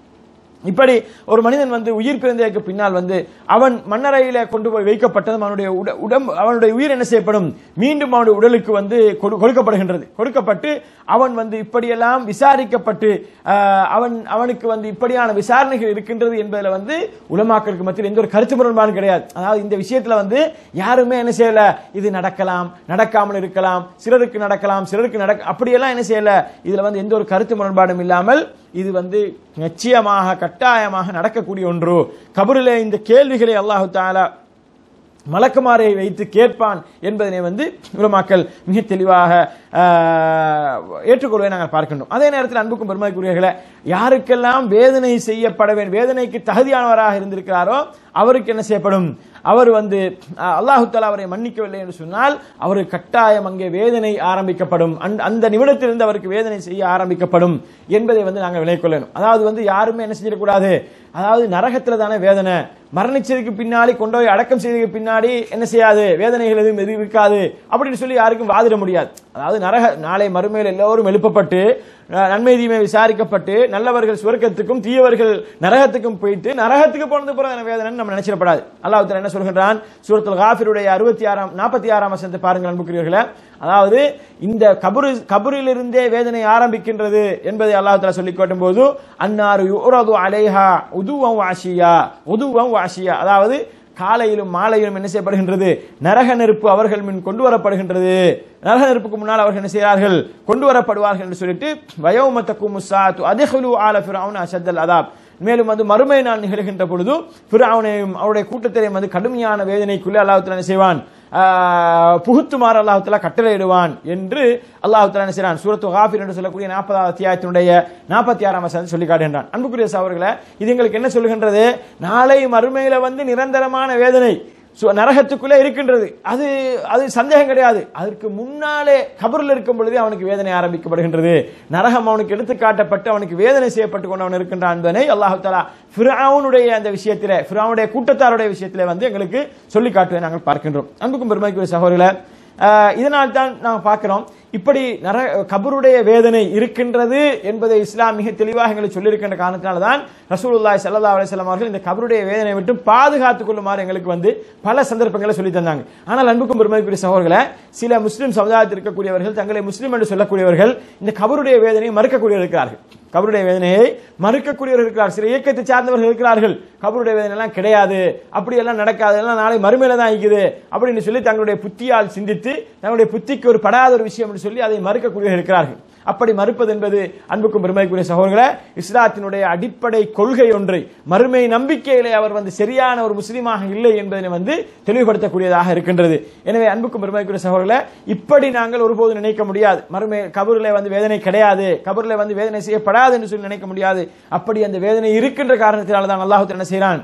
இப்படி ஒரு மனிதன் வந்து உயிர் பிறந்ததற்கு பின்னால் வந்து அவன் மண்ணறையில கொண்டு போய் வைக்கப்பட்டதும் அவனுடைய உட- உடம்பு அவனுடைய உயிர் என்ன செய்யப்படும் மீண்டும் அவனுடைய உடலுக்கு வந்து கொடு- கொடுக்கப்படுகின்றது கொடுக்கப்பட்டு அவன் வந்து இப்படியெல்லாம் விசாரிக்கப்பட்டு ஆஹ், அவன் அவனுக்கு வந்து இப்படியான விசாரணைகள் இருக்கின்றது என்பதில் வந்து உலமாக்களுக்கு மத்தியில் எந்த ஒரு கருத்து முரண்பாடும் கிடையாது அதாவது இந்த விஷயத்துல வந்து யாருமே என்ன செய்யல இது நடக்கலாம் நடக்காமல் இருக்கலாம் சிலருக்கு நடக்கலாம் சிலருக்கு நடக்க அப்படியெல்லாம் என்ன செய்யல இதுல வந்து எந்த ஒரு கருத்து முரண்பாடும் இல்லாமல் இது வந்து நிச்சயமாக கட்டாயமாக நடக்கக்கூடிய ஒன்று கபரிலே இந்த கேள்விகளை அல்லாஹு தாலா மலக்குமாரை வைத்து கேட்பான் என்பதனை வந்து உலமாக்கள் மிக தெளிவாக ஆஹ், ஏற்றுக்கொள்வதை நாங்கள் பார்க்கின்றோம் அதே நேரத்தில் அன்புக்கும் பெருமதிக்குரியவர்களே யாருக்கெல்லாம் வேதனை செய்யப்பட வேண்டும் வேதனைக்கு தகுதியானவராக இருந்திருக்கிறாரோ அவருக்கு என்ன செய்யப்படும் அவர் வந்து அஹ், அல்லாஹு தஆலா அவரை மன்னிக்கவில்லை என்று சொன்னால் அவருக்கு கட்டாயம் அங்கே வேதனை ஆரம்பிக்கப்படும் அந்த- அந்த நிமிடத்திலிருந்து அவருக்கு வேதனை செய்ய ஆரம்பிக்கப்படும் என்பதை வந்து நாங்கள் விலை கொள்ளணும் அதாவது வந்து யாருமே என்ன செஞ்சிடக்கூடாது அதாவது நரகத்துல தானே வேதனை மரணிச்சதுக்கு பின்னாடி கொண்டு போய் அடக்கம் செய்ததுக்கு பின்னாடி என்ன செய்யாது வேதனைகள் எதுவும் எதுவும் இருக்காது அப்படின்னு சொல்லி யாருக்கும் வாதிட முடியாது அதாவது நரக நாளை மறுமையில் எல்லோரும் எழுப்பப்பட்டு அஹ், நன்மை தீமை விசாரிக்கப்பட்டு நல்லவர்கள் சுவர்க்கத்துக்கும் தீயவர்கள் நரகத்துக்கும் போயிட்டு நரகத்துக்கு போனது பிறகு வேதனை நம்ம நினைச்சிடப்படாது அல்லாஹ் தஆலா என்ன சொல்கின்றான் சூரத்துல் காஃபிருடைய அறுபத்தி ஆறாம் நாற்பத்தி ஆறாம் வசனத்தை பாருங்கள் அன்புக்குரியவர்களே அதாவது இந்த கபரு கபரிலிருந்தே வேதனை ஆரம்பிக்கின்றது என்பதை அல்லாஹ் தஆலா சொல்லி காட்டும் போது அன்னாரு யுரது அலைஹா உதுவம் வாஷியா உதுவம் வாஷியா அதாவது காலையிலும் மாலையிலும் என்ன செய்யப்படுகின்றது நரக நெருப்பு அவர்கள் முன் கொண்டு வரப்படுகின்றது நரக நெருப்புக்கு முன்னால் அவர்கள் என்ன செய்கிறார்கள் கொண்டு வரப்படுவார்கள் என்று சொல்லிட்டு வயோமத்தக்கும் முசாத்து அதிகலு ஆல ஃபிரௌன அஷத்தல் அதாப் மேலும் வந்து மறுமை நாள் நிகழ்கின்ற பொழுது ஃபிரௌனையும் அவருடைய கூட்டத்திலையும் வந்து கடுமையான வேதனைக்குள்ளே அல்லாஹ் தஆலா என்ன செய்வான் ஆஹ், புகுத்துமாறு அல்லாஹ் தஆலா கட்டளையிடுவான் என்று அல்லாஹ் தஆலா என்ன செய்றான் சூரத்து காஃபிர் என்று சொல்லக்கூடிய நாற்பதாவது அத்தியாயத்தினுடைய நாற்பத்தி ஆறாம் வசனத்தை சொல்லி காட்டுகின்றான் அன்புக்குரிய சகோதரர்களே இது எங்களுக்கு என்ன சொல்கின்றது நாளை மறுமையில வந்து நிரந்தரமான வேதனை சு- நரகத்துக்குள்ளே இருக்கின்றது அது அது சந்தேகம் கிடையாது அதற்கு முன்னாலே கபரில் இருக்கும் பொழுதே அவனுக்கு வேதனை ஆரம்பிக்கப்படுகின்றது நரகம் அவனுக்கு எடுத்து காட்டப்பட்டு அவனுக்கு வேதனை செய்யப்பட்டு கொண்டு அவன் இருக்கின்றான் என்பதனை அல்லாஹு தாலா ஃபிரௌனுடைய அந்த விஷயத்திலே ஃபிரௌனுடைய கூட்டத்தாருடைய விஷயத்திலே வந்து எங்களுக்கு சொல்லி காட்டுவதை நாங்கள் பார்க்கின்றோம் அன்புக்கும் பெருமைக்குரிய சகோதரர்களே ஆஹ், இதனால் தான் நாங்கள் பார்க்கிறோம் இப்படி நர கபருடைய வேதனை இருக்கின்றது என்பதை இஸ்லாம் மிக தெளிவாக எங்களுக்கு சொல்லியிருக்கின்ற காரணத்தினால தான் ரசூலுல்லாஹி ஸல்லல்லாஹு அலைஹி வஸல்லம் அவர்கள் இந்த கபருடைய வேதனை விட்டு பாதுகாத்துக் கொள்ளுமாறு எங்களுக்கு வந்து பல சந்தர்ப்பங்களை சொல்லி தந்தாங்க ஆனால் அன்புக்கும் பெருமதிக்குரிய சகோதரர்களே சில முஸ்லிம் சமுதாயத்தில் இருக்கக்கூடியவர்கள் தங்களை முஸ்லிம் என்று சொல்லக்கூடியவர்கள் இந்த கபருடைய வேதனையை மறுக்கக்கூடிய இருக்கிறார்கள் கபருடைய வேதனையை மறுக்கக்கூடியவர்கள் இருக்கிறார் சில இயக்கத்தை சார்ந்தவர்கள் இருக்கிறார்கள் கபருடைய வேதனை எல்லாம் கிடையாது அப்படி எல்லாம் நடக்காது எல்லாம் நாளை மறுமையில தான் இருக்குது அப்படின்னு சொல்லி தங்களுடைய புத்தியால் சிந்தித்து தங்களுடைய புத்திக்கு ஒரு படாத ஒரு விஷயம் என்று சொல்லி அதை மறுக்கக்கூடியவர்கள் இருக்கிறார்கள் அப்படி மறுப்பது என்பது அன்புக்கும் பெருமைக்குரிய சகோதரர்களே இஸ்லாத்தினுடைய அடிப்படை கொள்கை ஒன்றை மறுமை நம்பிக்கையிலே அவர் வந்து சரியான ஒரு முஸ்லீமாக இல்லை என்பதை வந்து தெளிவுபடுத்தக்கூடியதாக இருக்கின்றது எனவே அன்புக்கும் பெருமைக்குரிய சகோதரர்களே இப்படி நாங்கள் ஒருபோது நினைக்க முடியாது மறுமை கபூரில் வந்து வேதனை கிடையாது கபூரில் வந்து வேதனை செய்யப்படாது என்று சொல்லி நினைக்க முடியாது அப்படி அந்த வேதனை இருக்கின்ற காரணத்தினால தான் அல்லாஹ் என்ன செய்கிறான்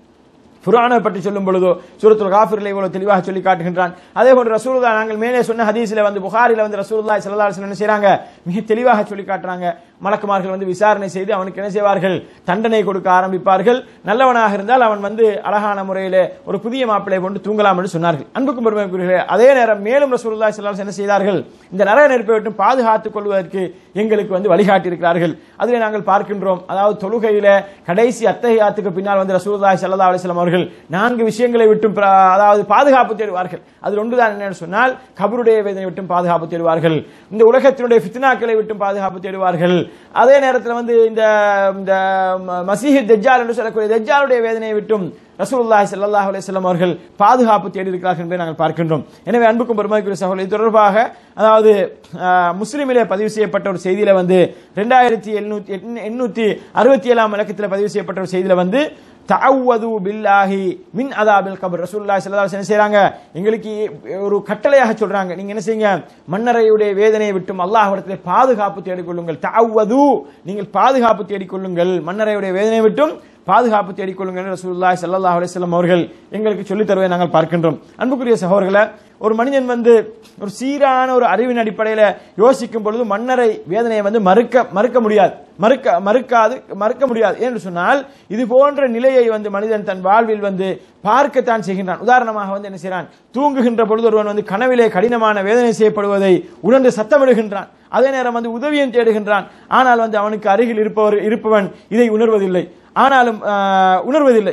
புராணை பற்றி சொல்லும் பொழுதோ சூரத்துல் காஃபிரில் இவ்வளவு தெளிவாக சொல்லி காட்டுகின்றான் அதே போன்று ரசூலுல்லா நாங்கள் மேலே சொன்ன ஹதீஸ்ல வந்து புகாரில வந்து ரசூலுல்லாஹி ஸல்லல்லாஹு அலைஹி வஸல்லம் என்ன செய்றாங்க மிக தெளிவாக சொல்லி காட்டுறாங்க மலக்குமார்கள் வந்து விசாரணை செய்து அவனுக்கு என்ன செய்வார்கள் தண்டனை கொடுக்க ஆரம்பிப்பார்கள் நல்லவனாக இருந்தால் அவன் வந்து அழகான முறையிலே ஒரு புதிய மாப்பிளை கொண்டு தூங்கலாம் என்று சொன்னார்கள் அன்புக்கும் பெருமைக்குரியவர்களே அதே நேரம் மேலும் ரசூலுல்லாஹி ஸல்லல்லாஹு அலைஹி வஸல்லம் என்ன செய்தார்கள் இந்த நரக நெருப்பை விட்டு பாதுகாத்துக் கொள்வதற்கு எங்களுக்கு வந்து வழிகாட்டி இருக்கிறார்கள் அதிலே நாங்கள் பார்க்கின்றோம் அதாவது தொழுகையில கடைசி அத்தகையாத்துக்கு பின்னால் வந்து ரசூலுல்லாஹி ஸல்லல்லாஹு அலைஹி வஸல்லம் அவர்கள் நான்கு விஷயங்களை விட்டும் பிர- அதாவது பாதுகாப்பு தேடுவார்கள் அதில் ஒன்றுதான் என்னன்னு சொன்னால் கபருடைய வேதனை விட்டும் பாதுகாப்பு தேடுவார்கள் இந்த உலகத்தினுடைய ஃபித்னாக்களை விட்டும் பாதுகாப்பு தேடுவார்கள் அதே நேரத்தில் வந்து இந்த இந்த ம- மசீஹ் தஜ்ஜால் என்று சொல்லக்கூடிய தஜ்ஜாலுடைய வேதனையை விட்டும் ரசூலுல்லாஹி ஸல்லல்லாஹு அலைஹி வஸல்லம் அவர்கள் பாதுகாப்பு தேடி இருக்கிறார்கள் என்பதை நாங்கள் பார்க்கின்றோம் எனவே அன்புக்கும் பெருமைக்குரிய சகோதரர் இது தொடர்பாக அதாவது அஹ், முஸ்லிமிலே பதிவு செய்யப்பட்ட ஒரு செய்தியில வந்து ரெண்டாயிரத்தி எழுநூத்தி எண்ணூத்தி அறுபத்தி ஏழாம் இலக்கத்தில் பதிவு செய்யப்பட்ட ஒரு செய்தியில வந்து தஅவது பில்லாஹி மின் அதாபில் கபர் ரசூலுல்லாஹி ஸல்லல்லாஹு அலைஹி வஸல்லம் என்ன செய்றாங்க எங்களுக்கு ஒரு கட்டளையாக சொல்றாங்க நீங்க என்ன செய்யுங்க மன்னரையுடைய வேதனையை விட்டும் அல்லாஹ்விடத்திலே பாதுகாப்பு தேடிக்கொள்ளுங்கள் தஅவது நீங்கள் பாதுகாப்பு தேடிக்கொள்ளுங்கள் மன்னரையுடைய வேதனையை விட்டும் பாதுகாப்பு தேடிக்கொள்ளுங்கள் என்று ரசூலுல்லாஹி ஸல்லல்லாஹு அலைஹி வஸல்லம் அவர்கள் எங்களுக்கு சொல்லித் தருவதை நாங்கள் பார்க்கின்றோம் அன்புக்குரிய சகோதரர்களே ஒரு மனிதன் வந்து ஒரு சீரான ஒரு அறிவின் அடிப்படையில் யோசிக்கும் பொழுது மன்னரை வேதனையை வந்து மறுக்க மறுக்க முடியாது மறுக்க மறுக்காது மறுக்க முடியாது என்று சொன்னால் இது போன்ற நிலையை வந்து மனிதன் தன் வாழ்வில் வந்து பார்க்கத்தான் செய்கின்றான் உதாரணமாக வந்து என்ன செய்கிறான் தூங்குகின்ற பொழுது ஒருவன் வந்து கனவிலே கடினமான வேதனை செய்யப்படுவதை உணர்ந்து சத்தமிடுகின்றான் அதே நேரம் வந்து உதவியும் தேடுகின்றான் ஆனால் வந்து அவனுக்கு அருகில் இருப்பவர் இருப்பவன் இதை உணர்வதில்லை ஆனாலும் ஆஹ், உணர்வதில்லை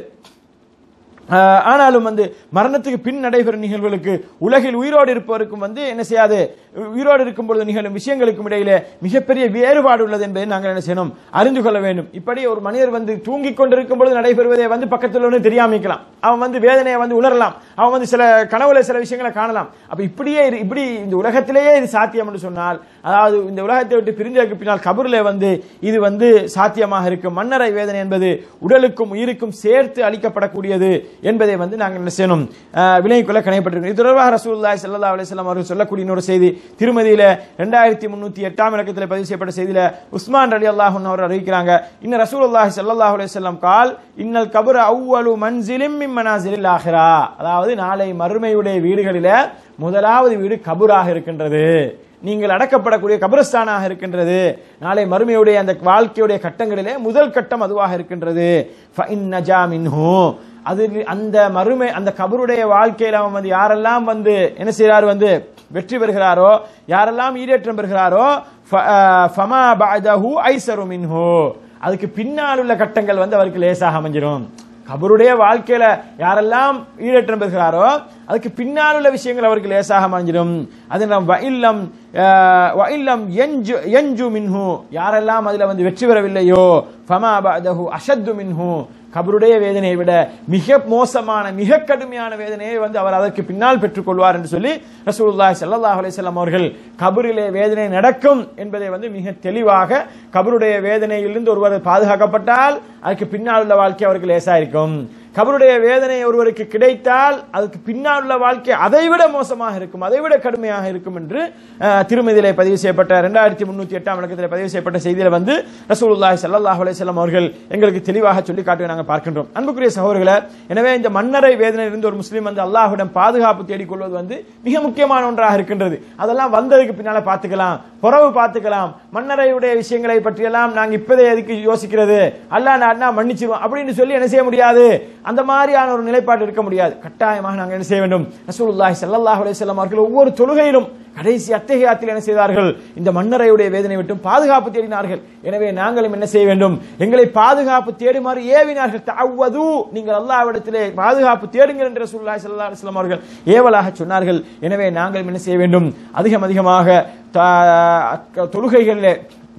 ஆஹ், ஆனாலும் வந்து மரணத்துக்கு பின் நடைபெறும் நிகழ்வுகளுக்கு உலகில் உயிரோடு இருப்பவருக்கும் வந்து என்ன செய்யாது உயிரோடு இருக்கும் பொழுது நிகழும் விஷயங்களுக்கும் இடையிலே மிகப்பெரிய வேறுபாடு உள்ளது என்பதை நாங்கள் என்ன செய்யணும் அறிந்து கொள்ள வேண்டும் இப்படி ஒரு மனிதர் வந்து தூங்கிக் கொண்டிருக்கும் பொழுது நடைபெறுவதை வந்து பக்கத்தில் ஒன்று தெரியாமிக்கலாம் அவன் வந்து வேதனையை வந்து உணரலாம் அவன் வந்து சில கனவுல சில விஷயங்களை காணலாம் அப்ப இப்படியே இரு- இப்படி இந்த உலகத்திலேயே இது சாத்தியம் என்று சொன்னால் அதாவது இந்த உலகத்தை விட்டு பிரிஞ்சதுக்கு பின்னால் கபூர்ல வந்து இது வந்து சாத்தியமாக இருக்கும் மன்னரை வேதனை என்பது உடலுக்கும் உயிருக்கும் சேர்த்து அளிக்கப்படக்கூடியது என்பதை வந்து நாங்கள் என்ன செய்யணும் ஆஹ், விலகிக் கொள்ள கணையப்பட்டிருக்கிறோம் இது தொடர்பாக ரசூலுல்லாஹி ஸல்லல்லாஹு அலைஹி வஸல்லம் அவர்கள் சொல்லக்கூடிய இன்னொரு செய்தி திருமதியில ரெண்டாயிரத்தி முன்னூத்தி எட்டாம் இலக்கத்தில் பதிவு செய்யப்பட்ட செய்தியில உஸ்மான் ரலி அல்லாஹ் அவர் அறிவிக்கிறாங்க இன்ன ரசூலுல்லாஹி ஸல்லல்லாஹு அலைஹி வஸல்லம் கால் இன்னல் கபர் அவ்வலு மன்சிலிம் மின் மனாசிலில் ஆஹிரா அதாவது நாளை மறுமையுடைய வீடுகளில முதலாவது வீடு கபூராக இருக்கின்றது நீங்கள் அடக்கப்படக்கூடிய கபரஸ்தானாக இருக்கின்றது நாளை மறுமையுடைய அந்த வாழ்க்கையுடைய கட்டங்களிலே முதல் கட்டம் அதுவாக இருக்கின்றது ஃபஇன் நஜா மின்ஹு. அது அந்த மறுமை அந்த கபருடைய வாழ்க்கையில் அவன் வந்து யாரெல்லாம் வந்து என்ன செய்றாரு வந்து வெற்றி பெறுகிறாரோ யாரெல்லாம் ஈடேற்றம் பெறுகிறாரோ ஃப- அஹ், ஃபமா பஅதஹு ஐஸரு மின்ஹு. அதுக்கு பின்னால் உள்ள கட்டங்கள் வந்து அவருக்கு லேசாக அமைஞ்சிரும் கபருடைய வாழ்க்கையில யாரெல்லாம் ஈடேற்றம் பெறுகிறாரோ அதுக்கு பின்னால் உள்ள விஷயங்கள் அவருக்கு லேசாக அமைஞ்சிடும் அது நாம் வஇல்லம் அஹ், வஇல்லம் யன்ஜு யன்ஜு மின்ஹு யாரெல்லாம் அதுல வந்து வெற்றி பெறவில்லையோ ஃபமா பஅதஹு அஷத்து மின்ஹு கபருடைய வேதனையை விட மிக மோசமான மிக கடுமையான வேதனையை வந்து அவர் அதற்கு பின்னால் பெற்றுக்கொள்வார் என்று சொல்லி ரசூலுல்லாஹி ஸல்லல்லாஹு அலைஹி வஸல்லம் அவர்கள் கபரிலே வேதனை நடக்கும் என்பதை வந்து மிக தெளிவாக கபருடைய வேதனையிலிருந்து ஒருவர் பாதுகாக்கப்பட்டால் அதுக்கு பின்னால் உள்ள வாழ்க்கை அவருக்கு லேசா இருக்கும் கபருடைய வேதனை ஒருவருக்கு கிடைத்தால் அதுக்கு பின்னால் உள்ள வாழ்க்கை அதைவிட மோசமாக இருக்கும் அதைவிட கடுமையாக இருக்கும் என்று அஹ், திருமதியிலே பதிவு செய்யப்பட்ட ரெண்டாயிரத்தி முன்னூத்தி எட்டாம் இலக்கத்தில் பதிவு செய்யப்பட்ட செய்தியில வந்து ரசூலுல்லாஹி ஸல்லல்லாஹு அலைஹி வஸல்லம் அவர்கள் எங்களுக்கு தெளிவாக சொல்லி காட்டுவதை நாங்கள் பார்க்கின்றோம் அன்புக்குரிய சகோதரர்களே எனவே இந்த மன்னரை வேதனையிலிருந்து ஒரு முஸ்லீம் வந்து அல்லாஹ்விடம் பாதுகாப்பு தேடிக்கொள்வது வந்து மிக முக்கியமான ஒன்றாக இருக்கின்றது அதெல்லாம் வந்ததுக்கு பின்னால பார்த்துக்கலாம் புறவு பார்த்துக்கலாம் மன்னரையுடைய விஷயங்களை பற்றியெல்லாம் நாங்க இப்பதே எதுக்கு யோசிக்கிறது அல்லாஹ் நாடினா மன்னிச்சிருவோம் அப்படின்னு சொல்லி என்ன செய்ய முடியாது அந்த மாதிரியான ஒரு நிலைப்பாடு இருக்க முடியாது கட்டாயமாக நாங்கள் என்ன செய்ய வேண்டும் ரசூலுல்லாஹி ஸல்லல்லாஹு அலைஹி வஸல்லம் அவர்கள் ஒவ்வொரு தொழுகையிலும் கடைசி அத்தகையாத்தில் என்ன செய்தார்கள் இந்த மன்னரையுடைய வேதனை விட்டும் பாதுகாப்பு தேடினார்கள் எனவே நாங்களும் என்ன செய்ய வேண்டும் எங்களை பாதுகாப்பு தேடுமாறு ஏவினார்கள் தஅவது நீங்கள் அல்லாஹ்விடத்திலே பாதுகாப்பு தேடுங்கள் என்று ரசூலுல்லாஹி ஸல்லல்லாஹு அலைஹி வஸல்லம் அவர்கள் ஏவலாக சொன்னார்கள் எனவே நாங்களும் என்ன செய்ய வேண்டும் அதிகம் அதிகமாக த- தொழுகைகளிலே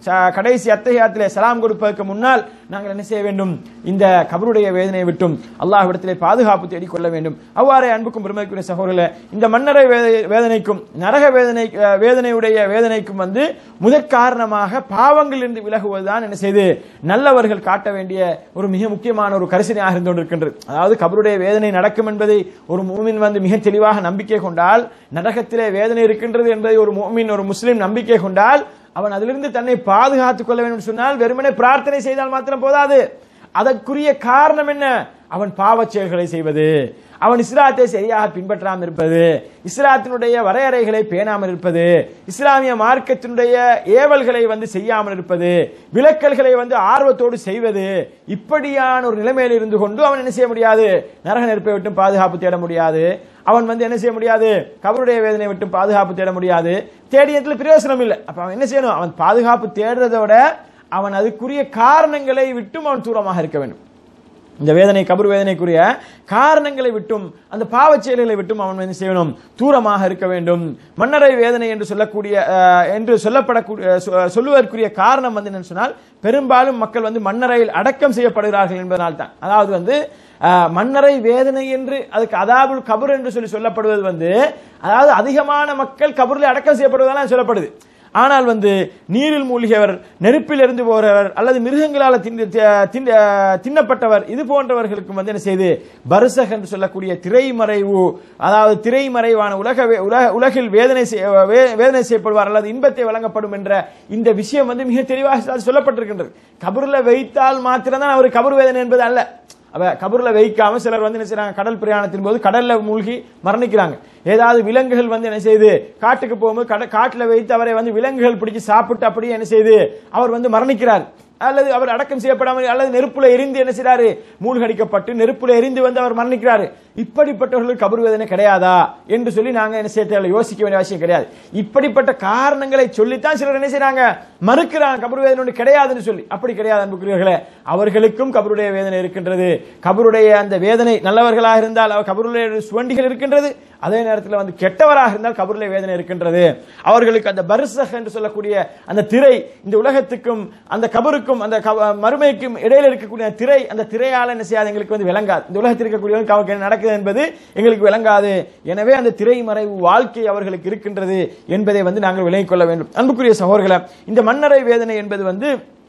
ச- கடைசி அத்தகையாத்திலே சலாம் கொடுப்பதற்கு முன்னால் நாங்கள் என்ன செய்ய வேண்டும் இந்த கபருடைய வேதனையை விட்டும் அல்லாஹ்விடத்திலே பாதுகாப்பு தேடிக் கொள்ள வேண்டும் அவ்வாறே அன்புக்கும் பெருமைக்குரிய சகோதரர்களே இந்த மன்னரை வேத- வேதனைக்கும் நரக வேதனை அஹ், வேதனையுடைய வேதனைக்கும் வந்து முதற் காரணமாக பாவங்களிலிருந்து விலகுவதுதான் என்ன செய்து நல்லவர்கள் காட்ட வேண்டிய ஒரு மிக முக்கியமான ஒரு கரிசனையாக இருந்து கொண்டிருக்கின்றது அதாவது கபருடைய வேதனை நடக்கும் என்பதை ஒரு மூமின் வந்து மிக தெளிவாக நம்பிக்கை கொண்டால் நரகத்திலே வேதனை இருக்கின்றது என்பதை ஒரு மூமின் ஒரு முஸ்லிம் நம்பிக்கை கொண்டால் அவன் அதிலிருந்து தன்னை பாதுகாத்துக் கொள்ள வேண்டும் என்று சொன்னால் வெறுமனே பிரார்த்தனை செய்தால் மாத்திரம் போதாது அதற்குரிய காரணம் என்ன அவன் பாவச் செயல்களை செய்வது அவன் இஸ்லாத்தை சரியாக பின்பற்றாமல் இருப்பது இஸ்லாத்தினுடைய வரையறைகளை பேணாமல் இருப்பது இஸ்லாமிய மார்க்கத்தினுடைய ஏவல்களை வந்து செய்யாமல் இருப்பது விலக்கல்களை வந்து ஆர்வத்தோடு செய்வது இப்படியான ஒரு நிலைமையில் இருந்து கொண்டு அவன் என்ன செய்ய முடியாது நரக நெருப்பை விட்டும் பாதுகாப்பு தேட முடியாது அவன் வந்து என்ன செய்ய முடியாது கபருடைய வேதனை விட்டும் பாதுகாப்பு தேட முடியாது தேடியதுல பிரயோசனம் இல்லை அப்ப அவன் என்ன செய்யணும் அவன் பாதுகாப்பு தேடுறதோட அவன் அதுக்குரிய காரணங்களை விட்டும் அவன் தூரமாக இருக்க வேண்டும் இந்த வேதனை கபர் வேதனைக்குரிய காரணங்களை விட்டும் அந்த பாவச் செயல்களை விட்டும் அவன் என்ன செய்யணும் தூரமாக இருக்க வேண்டும் மன்னரை வேதனை என்று சொல்லக்கூடிய அஹ், என்று சொல்லப்படக்கூடிய சொ- சொல்லுவதற்குரிய காரணம் வந்து என்னன்னு சொன்னால் பெரும்பாலும் மக்கள் வந்து மன்னரையில் அடக்கம் செய்யப்படுகிறார்கள் என்பதனால் தான் அதாவது வந்து அஹ், மன்னரை வேதனை என்று அதுக்கு அதாபுல் கபர் என்று சொல்லி சொல்லப்படுவது வந்து அதாவது அதிகமான மக்கள் கபரில் அடக்கம் செய்யப்படுவதால் சொல்லப்படுது ஆனால் வந்து நீரில் மூழ்கியவர் நெருப்பில் இருந்து போகிறவர் அல்லது மிருகங்களால் தின்னு- தி- தின்ன- தின்னப்பட்டவர் இது போன்றவர்களுக்கும் வந்து என்ன செய்து பரிசக் என்று சொல்லக்கூடிய திரைமறைவு அதாவது திரைமறைவான உலக வே- உலக உலகில் வேதனை செய்ய- வே- வேதனை செய்யப்படுவார் அல்லது இன்பத்தை வழங்கப்படும் என்ற இந்த விஷயம் வந்து மிக தெளிவாக சொல்லப்பட்டிருக்கின்றது கபர்ல வைத்தால் மாத்திரம்தான் அவர் கபர் வேதனை என்பது அல்ல அவ கபர்ல வைக்காம சிலர் வந்து என்ன செய்றாங்க கடல் பிரயாணத்தின் போது கடல்ல மூழ்கி மரணிக்கிறாங்க ஏதாவது விலங்குகள் வந்து என்ன செய்யுது காட்டுக்கு போகும்போது கட காட்டுல வைத்து அவரை வந்து விலங்குகள் பிடிச்சு சாப்பிட்டு அப்படியே என்ன செய்யுது அவர் வந்து மரணிக்கிறார் அல்லது அவர் அடக்கம் செய்யப்படாமல் அல்லது நெருப்புல எரிந்து என்ன செய்றாரு மூழ்கடிக்கப்பட்டு நெருப்புல எரிந்து வந்து அவர் மரணிக்கிறாரு இப்படிப்பட்டவர்களுக்கு கபர் வேதனை கிடையாதா என்று சொல்லி நாங்க என்ன செய்ய தேவையில்லை, யோசிக்க வேண்டிய அவசியம் கிடையாது இப்படிப்பட்ட காரணங்களை சொல்லித்தான் சிலர் என்ன செய்றாங்க மறுக்கிறாங்க கபர் வேதனை ஒன்று கிடையாதுன்னு சொல்லி அப்படி கிடையாது அன்புக்குரியவர்களே அவர்களுக்கும் கபருடைய வேதனை இருக்கின்றது கபருடைய அந்த வேதனை நல்லவர்களாக இருந்தால் அவர் கபருடைய சுவண்டிகள் இருக்கின்றது அதே நேரத்தில் வந்து கெட்டவராக இருந்தால் கபருடைய வேதனை இருக்கின்றது அவர்களுக்கு அந்த பரிசக் என்று சொல்லக்கூடிய அந்த திரை இந்த உலகத்துக்கும் அந்த கபருக்கும் அந்த கப- மறுமைக்கும் இடையில இருக்கக்கூடிய அந்த திரை அந்த திரையால என்ன செய்யாது எங்களுக்கு வந்து விளங்காது இந்த உலகத்தில் இருக்கக்கூடியவர்களுக்கு அவருக்கு என்ன நடக்குது என்பது எங்களுக்கு விளங்காது எனவே அந்த திரை மறைவு வாழ்க்கை அவர்களுக்கு இருக்கின்றது என்பதை வந்து நாங்கள் விளங்கிக் கொள்ள வேண்டும் அன்புக்குரிய சகோதரர்களே இந்த மன்னரை வேதனை என்பது வந்து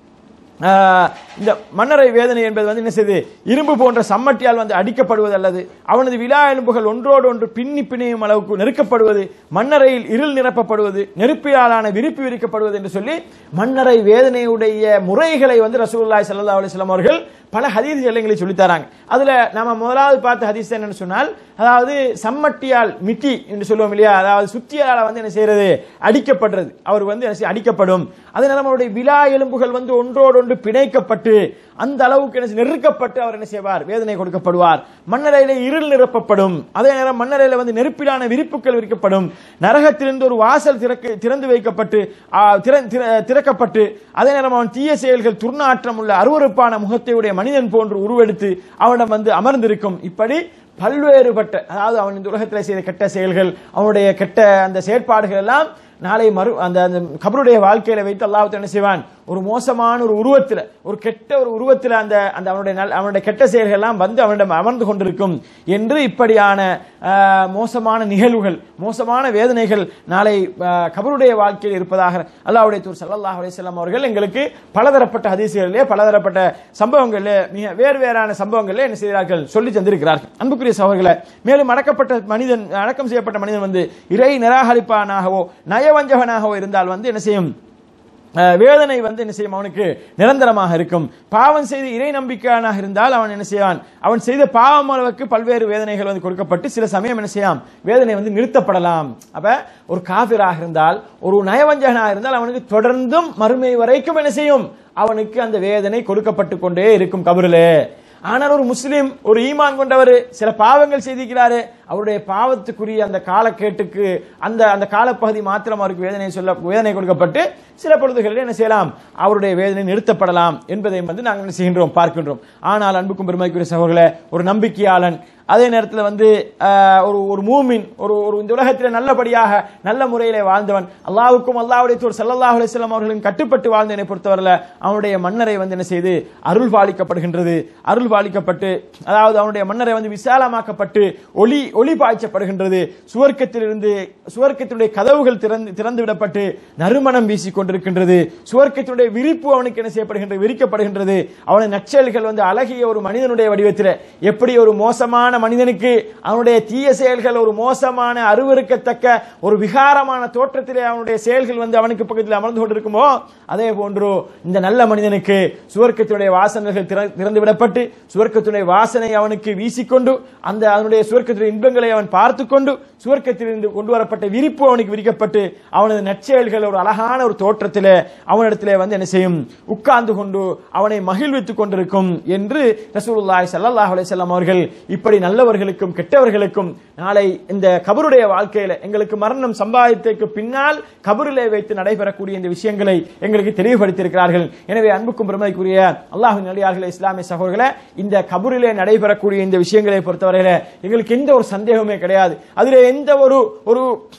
ஆஹ், இந்த மன்னரை வேதனை என்பது வந்து என்ன செய்யுது இரும்பு போன்ற சம்மட்டியால் வந்து அடிக்கப்படுவது அல்லது அவனது விழா எலும்புகள் ஒன்றோடு ஒன்று பின்னி பிணையும் அளவுக்கு நெருக்கப்படுவது மன்னரையில் இருள் நிரப்பப்படுவது நெருப்பியாலான விரிப்பு விரிக்கப்படுவது என்று சொல்லி மன்னரை வேதனையுடைய முறைகளை வந்து ரசூலுல்லாஹி ஸல்லல்லாஹு அலைஹி வஸல்லம் அவர்கள் பல ஹதீஸ் எல்லைகளை சொல்லி தராங்க அதுல நாம முதலாவது பார்த்த ஹதீஸ் என்னன்னு சொன்னால் அதாவது சம்மட்டியால் மிட்டி என்று சொல்லுவோம் இல்லையா அதாவது சுத்தியால வந்து என்ன செய்யறது அடிக்கப்படுறது அவர் வந்து என்ன செய்ய- அடிக்கப்படும் அதே நேரம் அவருடைய விழா எலும்புகள் வந்து ஒன்றோடு ஒன்று பிணைக்கப்பட்டு அந்த அளவுக்கு என்ன செய்ய- நெருக்கப்பட்டு அவர் என்ன செய்வார் வேதனை கொடுக்கப்படுவார் மண்ணறையில இருள் நிரப்பப்படும் அதே நேரம் மண்ணறையில வந்து நெருப்பிலான விரிப்புகள் விரிக்கப்படும் நரகத்திலிருந்து ஒரு வாசல் திறக்க திறந்து வைக்கப்பட்டு ஆ, திற- திற- திறக்கப்பட்டு அதே நேரம் அவன் தீய செயல்கள் துர்நாற்றம் உள்ள அருவருப்பான முகத்தையுடைய மனிதன் போன்று உருவெடுத்து அவனிடம் வந்து அமர்ந்திருக்கும் இப்படி பல்வேறுபட்ட அதாவது அவன் இந்த உலகத்தில் செய்த கெட்ட செயல்கள் அவனுடைய கெட்ட அந்த செயற்பாடுகள் எல்லாம் நாளை மறு அந்த அந்த கபருடைய வாழ்க்கையில வைத்து அல்லாஹ் என்ன செய்வான் ஒரு மோசமான ஒரு உருவத்தில் ஒரு கெட்ட ஒரு உருவத்தில் அந்த அந்த அவனுடைய நல் அவனுடைய கெட்ட செயல்கள் எல்லாம் வந்து அவனிடம் அமர்ந்து கொண்டிருக்கும் என்று இப்படியான ஆஹ், மோசமான நிகழ்வுகள் மோசமான வேதனைகள் நாளை ஆஹ், கபருடைய வாழ்க்கையில் இருப்பதாக அல்லாஹ்வுடைய தூர் ஸல்லல்லாஹு அலைஹி வஸல்லம் அவர்கள் எங்களுக்கு பலதரப்பட்ட ஹதீசுகளிலே பலதரப்பட்ட சம்பவங்களிலே மிக வேறு வேறான சம்பவங்களிலே என்ன செய்கிறார்கள் சொல்லி தந்திருக்கிறார்கள் அன்புக்குரிய சகோதரர்களே மேலும் அடக்கப்பட்ட மனிதன் அடக்கம் செய்யப்பட்ட மனிதன் வந்து இறை நிராகரிப்பானாகவோ நயவஞ்சகனாகவோ இருந்தால் வந்து என்ன செய்யும் அஹ், வேதனை வந்து என்ன செய்யும் அவனுக்கு நிரந்தரமாக இருக்கும் பாவம் செய்து இறை நம்பிக்கையானாக இருந்தால் அவன் என்ன செய்வான் அவன் செய்த பாவம் அளவுக்கு பல்வேறு வேதனைகள் வந்து கொடுக்கப்பட்டு சில சமயம் என்ன செய்யலாம் வேதனை வந்து நிறுத்தப்படலாம் அப்ப ஒரு காபிராக இருந்தால் ஒரு நயவஞ்சகனாக இருந்தால் அவனுக்கு தொடர்ந்தும் மறுமை வரைக்கும் என்ன செய்யும் அவனுக்கு அந்த வேதனை கொடுக்கப்பட்டு கொண்டே இருக்கும் கபரிலே ஆனால் ஒரு முஸ்லிம் ஒரு ஈமான் கொண்டவர் சில பாவங்கள் செய்திருக்கிறாரு அவருடைய பாவத்துக்குரிய அந்த காலக்கேட்டுக்கு அந்த அந்த காலப்பகுதி மாத்திரம் அவருக்கு வேதனை சொல்ல வேதனை கொடுக்கப்பட்டு சில பொழுதுகளில் என்ன செய்யலாம் அவருடைய வேதனை நிறுத்தப்படலாம் என்பதை வந்து நாங்கள் என்ன செய்கின்றோம் பார்க்கின்றோம் ஆனால் அன்புக்கும் பெருமைக்குரிய சகோதரர்களே ஒரு நம்பிக்கையாளன் அதே நேரத்தில் வந்து ஆஹ், ஒரு ஒரு மூமின் ஒரு ஒரு இந்த உலகத்தில் நல்லபடியாக நல்ல முறையிலே வாழ்ந்தவன் அல்லாஹ்வுக்கும் அல்லாஹ்வுடைய தூர் ஸல்லல்லாஹு அலைஹி வஸல்லம் அவர்களின் கட்டுப்பட்டு வாழ்ந்தவனை பொறுத்தவரையில் அவனுடைய மன்னரை வந்து என்ன செய்து அருள் பாலிக்கப்படுகின்றது அருள் பாலிக்கப்பட்டு அதாவது அவனுடைய மன்னரை வந்து விசாலமாக்கப்பட்டு ஒளி ஒளி பாய்ச்சப்படுகின்றது சுவர்க்கத்திலிருந்து சுவர்க்கத்தினுடைய கதவுகள் திறந்து திறந்து விடப்பட்டு நறுமணம் வீசிக் கொண்டிருக்கின்றது சுவர்க்கத்தினுடைய விரிப்பு அவனுக்கு என்ன செய்யப்படுகின்றது விரிக்கப்படுகின்றது அவனுடைய நற்செயல்கள் வந்து அழகிய ஒரு மனிதனுடைய வடிவத்தில் எப்படி ஒரு மோசமான மனிதனுக்கு அவனுடைய தீய செயல்கள் ஒரு மோசமான அருவருக்கத்தக்க ஒரு விகாரமான தோற்றத்திலே அவனுடைய செயல்கள் வந்து அவனுக்கு பக்கத்தில் அமர்ந்து கொண்டிருக்குமோ அதே போன்று இந்த நல்ல மனிதனுக்கு சுவர்க்கத்தினுடைய வாசனைகள் திற- திறந்து விடப்பட்டு சுவர்க்கத்தினுடைய வாசனை அவனுக்கு வீசிக்கொண்டு அந்த அதனுடைய சுவர்க்கத்தினுடைய இன்பங்களை அவன் பார்த்து கொண்டு சுவர்க்கத்திலிருந்து கொண்டு வரப்பட்ட விரிப்பு அவனுக்கு விரிக்கப்பட்டு அவனது நற்செயல்கள் ஒரு அழகான ஒரு தோற்றத்திலே அவனிடத்திலே வந்து என்ன செய்யும் உட்கார்ந்து கொண்டு அவனை மகிழ்வித்துக் கொண்டிருக்கும் என்று ரசூலுல்லாஹி ஸல்லல்லாஹு அலைஹி வஸல்லம் அவர்கள் இப்படி நல்லவர்களுக்கும் கெட்டவர்களுக்கும் நாளை இந்த கபருடைய வாழ்க்கையில எங்களுக்கு மரணம் சம்பாதித்ததற்கு பின்னால் கபரிலே வைத்து நடைபெறக்கூடிய இந்த விஷயங்களை எங்களுக்கு தெளிவுபடுத்தியிருக்கிறார்கள் எனவே அன்புக்கும் பெருமைக்குரிய அல்லாஹின் நடிகார்களே இஸ்லாமிய சகோதரர்களே இந்த கபரிலே நடைபெறக்கூடிய இந்த விஷயங்களை பொறுத்தவரையில எங்களுக்கு எந்த ஒரு சந்தேகமே கிடையாது அதிலே எந்த ஒரு ஒரு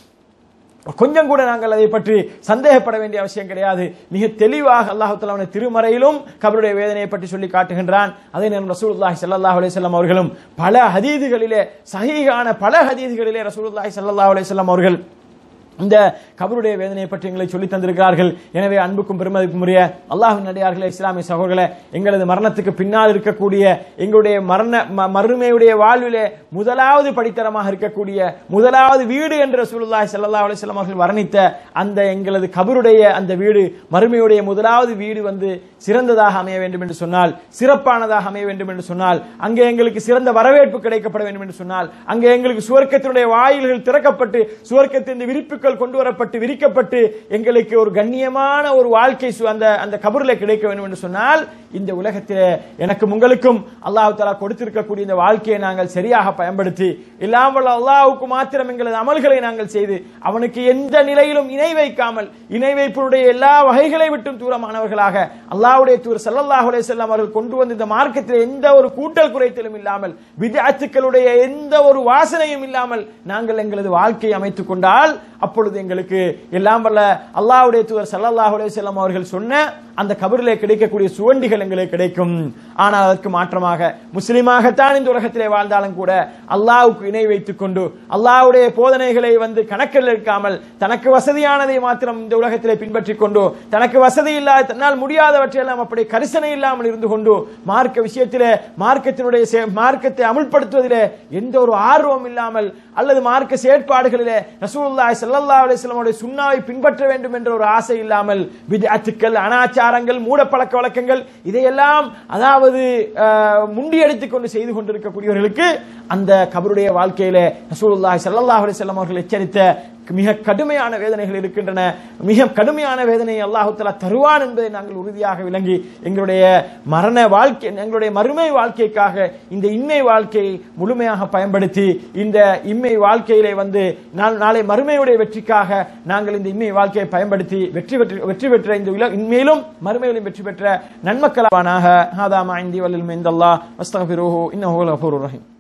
கொஞ்சம் கூட நாங்கள் அதை பற்றி சந்தேகப்பட வேண்டிய அவசியம் கிடையாது மிக தெளிவாக அல்லாஹு தஆலா திருமறையிலும் கபருடைய வேதனையை பற்றி சொல்லி காட்டுகின்றான் அதே நேரம் ரசூலுல்லாஹி ஸல்லல்லாஹு அலைஹி வஸல்லம் அவர்களும் பல ஹதீதுகளிலே சஹீஹான பல ஹதீதுகளிலே ரசூலுல்லாஹி ஸல்லல்லாஹு அலைஹி வஸல்லம் அவர்கள் இந்த கபருடைய வேதனையை பற்றி எங்களை சொல்லி தந்திருக்கிறார்கள் எனவே அன்புக்கும் பெருமதிக்கும் உரிய அல்லாஹின் நடிகார்களே இஸ்லாமிய சகோதரர்களே எங்களது மரணத்துக்கு பின்னால் இருக்கக்கூடிய எங்களுடைய மரண ம- மறுமையுடைய வாழ்விலே முதலாவது படித்தரமாக இருக்கக்கூடிய முதலாவது வீடு என்று ரசூலுல்லாஹி ஸல்லல்லாஹு அலைஹி வஸல்லம் அவர்கள் வர்ணித்த அந்த எங்களது கபருடைய அந்த வீடு மறுமையுடைய முதலாவது வீடு வந்து சிறந்ததாக அமைய வேண்டும் என்று சொன்னால் சிறப்பானதாக அமைய வேண்டும் என்று சொன்னால் அங்கே எங்களுக்கு சிறந்த வரவேற்பு கிடைக்கப்பட வேண்டும் என்று சொன்னால் அங்கே எங்களுக்கு சுவர்க்கத்தினுடைய வாயில்கள் திறக்கப்பட்டு சுவர்க்கத்தின் விரிப்புகள் கொண்டு வரப்பட்டு விரிக்கப்பட்டு எங்களுக்கு ஒரு கண்ணியமான ஒரு வாழ்க்கை சு- அந்த அந்த கபரில் கிடைக்க வேண்டும் என்று சொன்னால் இந்த உலகத்திலே எனக்கும் உங்களுக்கும் அல்லாஹ் தஆலா கொடுத்திருக்கக்கூடிய இந்த வாழ்க்கையை நாங்கள் சரியாக பயன்படுத்தி இல்லாமல் அல்லாஹ்வுக்கு மாத்திரம் எங்களது அமல்களை நாங்கள் செய்து அவனுக்கு எந்த நிலையிலும் இணை வைக்காமல் இணை வைப்பினுடைய எல்லா வகைகளை விட்டும் தூரமானவர்களாக அல்லாஹ்வுடைய தூர் ஸல்லல்லாஹு அலைஹி வஸல்லம் அவர்கள் கொண்டு வந்த இந்த மார்க்கத்தில் எந்த ஒரு கூட்டல் குறைத்தலும் இல்லாமல் விதஅத்துக்களுடைய எந்த ஒரு வாசனையும் இல்லாமல் நாங்கள் எங்களது வாழ்க்கையை அமைத்துக் கொண்டால் அப்பொழுது எங்களுக்கு எல்லாம் வல்ல அல்லாஹ்வுடைய தூதர் ஸல்லல்லாஹு அலைஹி வஸல்லம் அவர்கள் சொன்ன அந்த கபரிலே கிடைக்கக்கூடிய சுவண்டிகள் எங்களுக்கு கிடைக்கும் ஆனால் அதற்கு மாற்றமாக முஸ்லிமாகத்தான் இந்த உலகத்திலே வாழ்ந்தாலும் கூட அல்லாஹ்வுக்கு இணை வைத்துக் கொண்டு அல்லாஹ்வுடைய போதனைகளை வந்து கணக்கில் எடுக்காமல் தனக்கு வசதியானதை மாத்திரம் இந்த உலகத்திலே பின்பற்றிக் கொண்டு தனக்கு வசதி இல்லாத தன்னால் முடியாதவற்றையெல்லாம் அப்படி கரிசனை இல்லாமல் இருந்து கொண்டு மார்க்க விஷயத்திலே மார்க்கத்தினுடைய செ- மார்க்கத்தை அமுல்படுத்துவதிலே எந்த ஒரு ஆர்வம் இல்லாமல் அல்லது மார்க்க செயற்பாடுகளிலே ரசூலுல்லாஹி ஸல்லல்லாஹு அலைஹி வஸல்லம் உடைய சுன்னாவை பின்பற்ற வேண்டும் என்ற ஒரு ஆசை இல்லாமல் பித்அத்துக்கள் அனாச்சாரங்கள் மூட பழக்க வழக்கங்கள் இதையெல்லாம் அதாவது அஹ், முண்டியடித்துக் கொண்டு செய்து கொண்டிருக்கக்கூடியவர்களுக்கு அந்த கபருடைய வாழ்க்கையிலே ரசூலுல்லாஹி ஸல்லல்லாஹு அலைஹி வஸல்லம் அவர்கள் எச்சரித்த மிக கடுமையான வேதனைகள் இருக்கின்றன மிக கடுமையான வேதனை அல்லாஹு தஆலா தருவான் என்பதை நாங்கள் உறுதியாக விளங்கி எங்களுடைய மரண வாழ்க்கை எங்களுடைய மறுமை வாழ்க்கைக்காக இந்த இன்மை வாழ்க்கையை முழுமையாக பயன்படுத்தி இந்த இம்மை வாழ்க்கையிலே வந்து நாள்- நாளை மறுமையுடைய வெற்றிக்காக நாங்கள் இந்த இம்மை வாழ்க்கையை பயன்படுத்தி வெற்றி பெற்று வெற்றி பெற்ற இந்த உல- இன்மையிலும் மறுமையிலும் வெற்றி பெற்ற நன்மக்களாவானாக ஹாதா மா இந்தி வல்லில் மைந்தல்லா அஸ்தகஃபிருஹு இன்னஹு கஃபூருர் ரஹீம்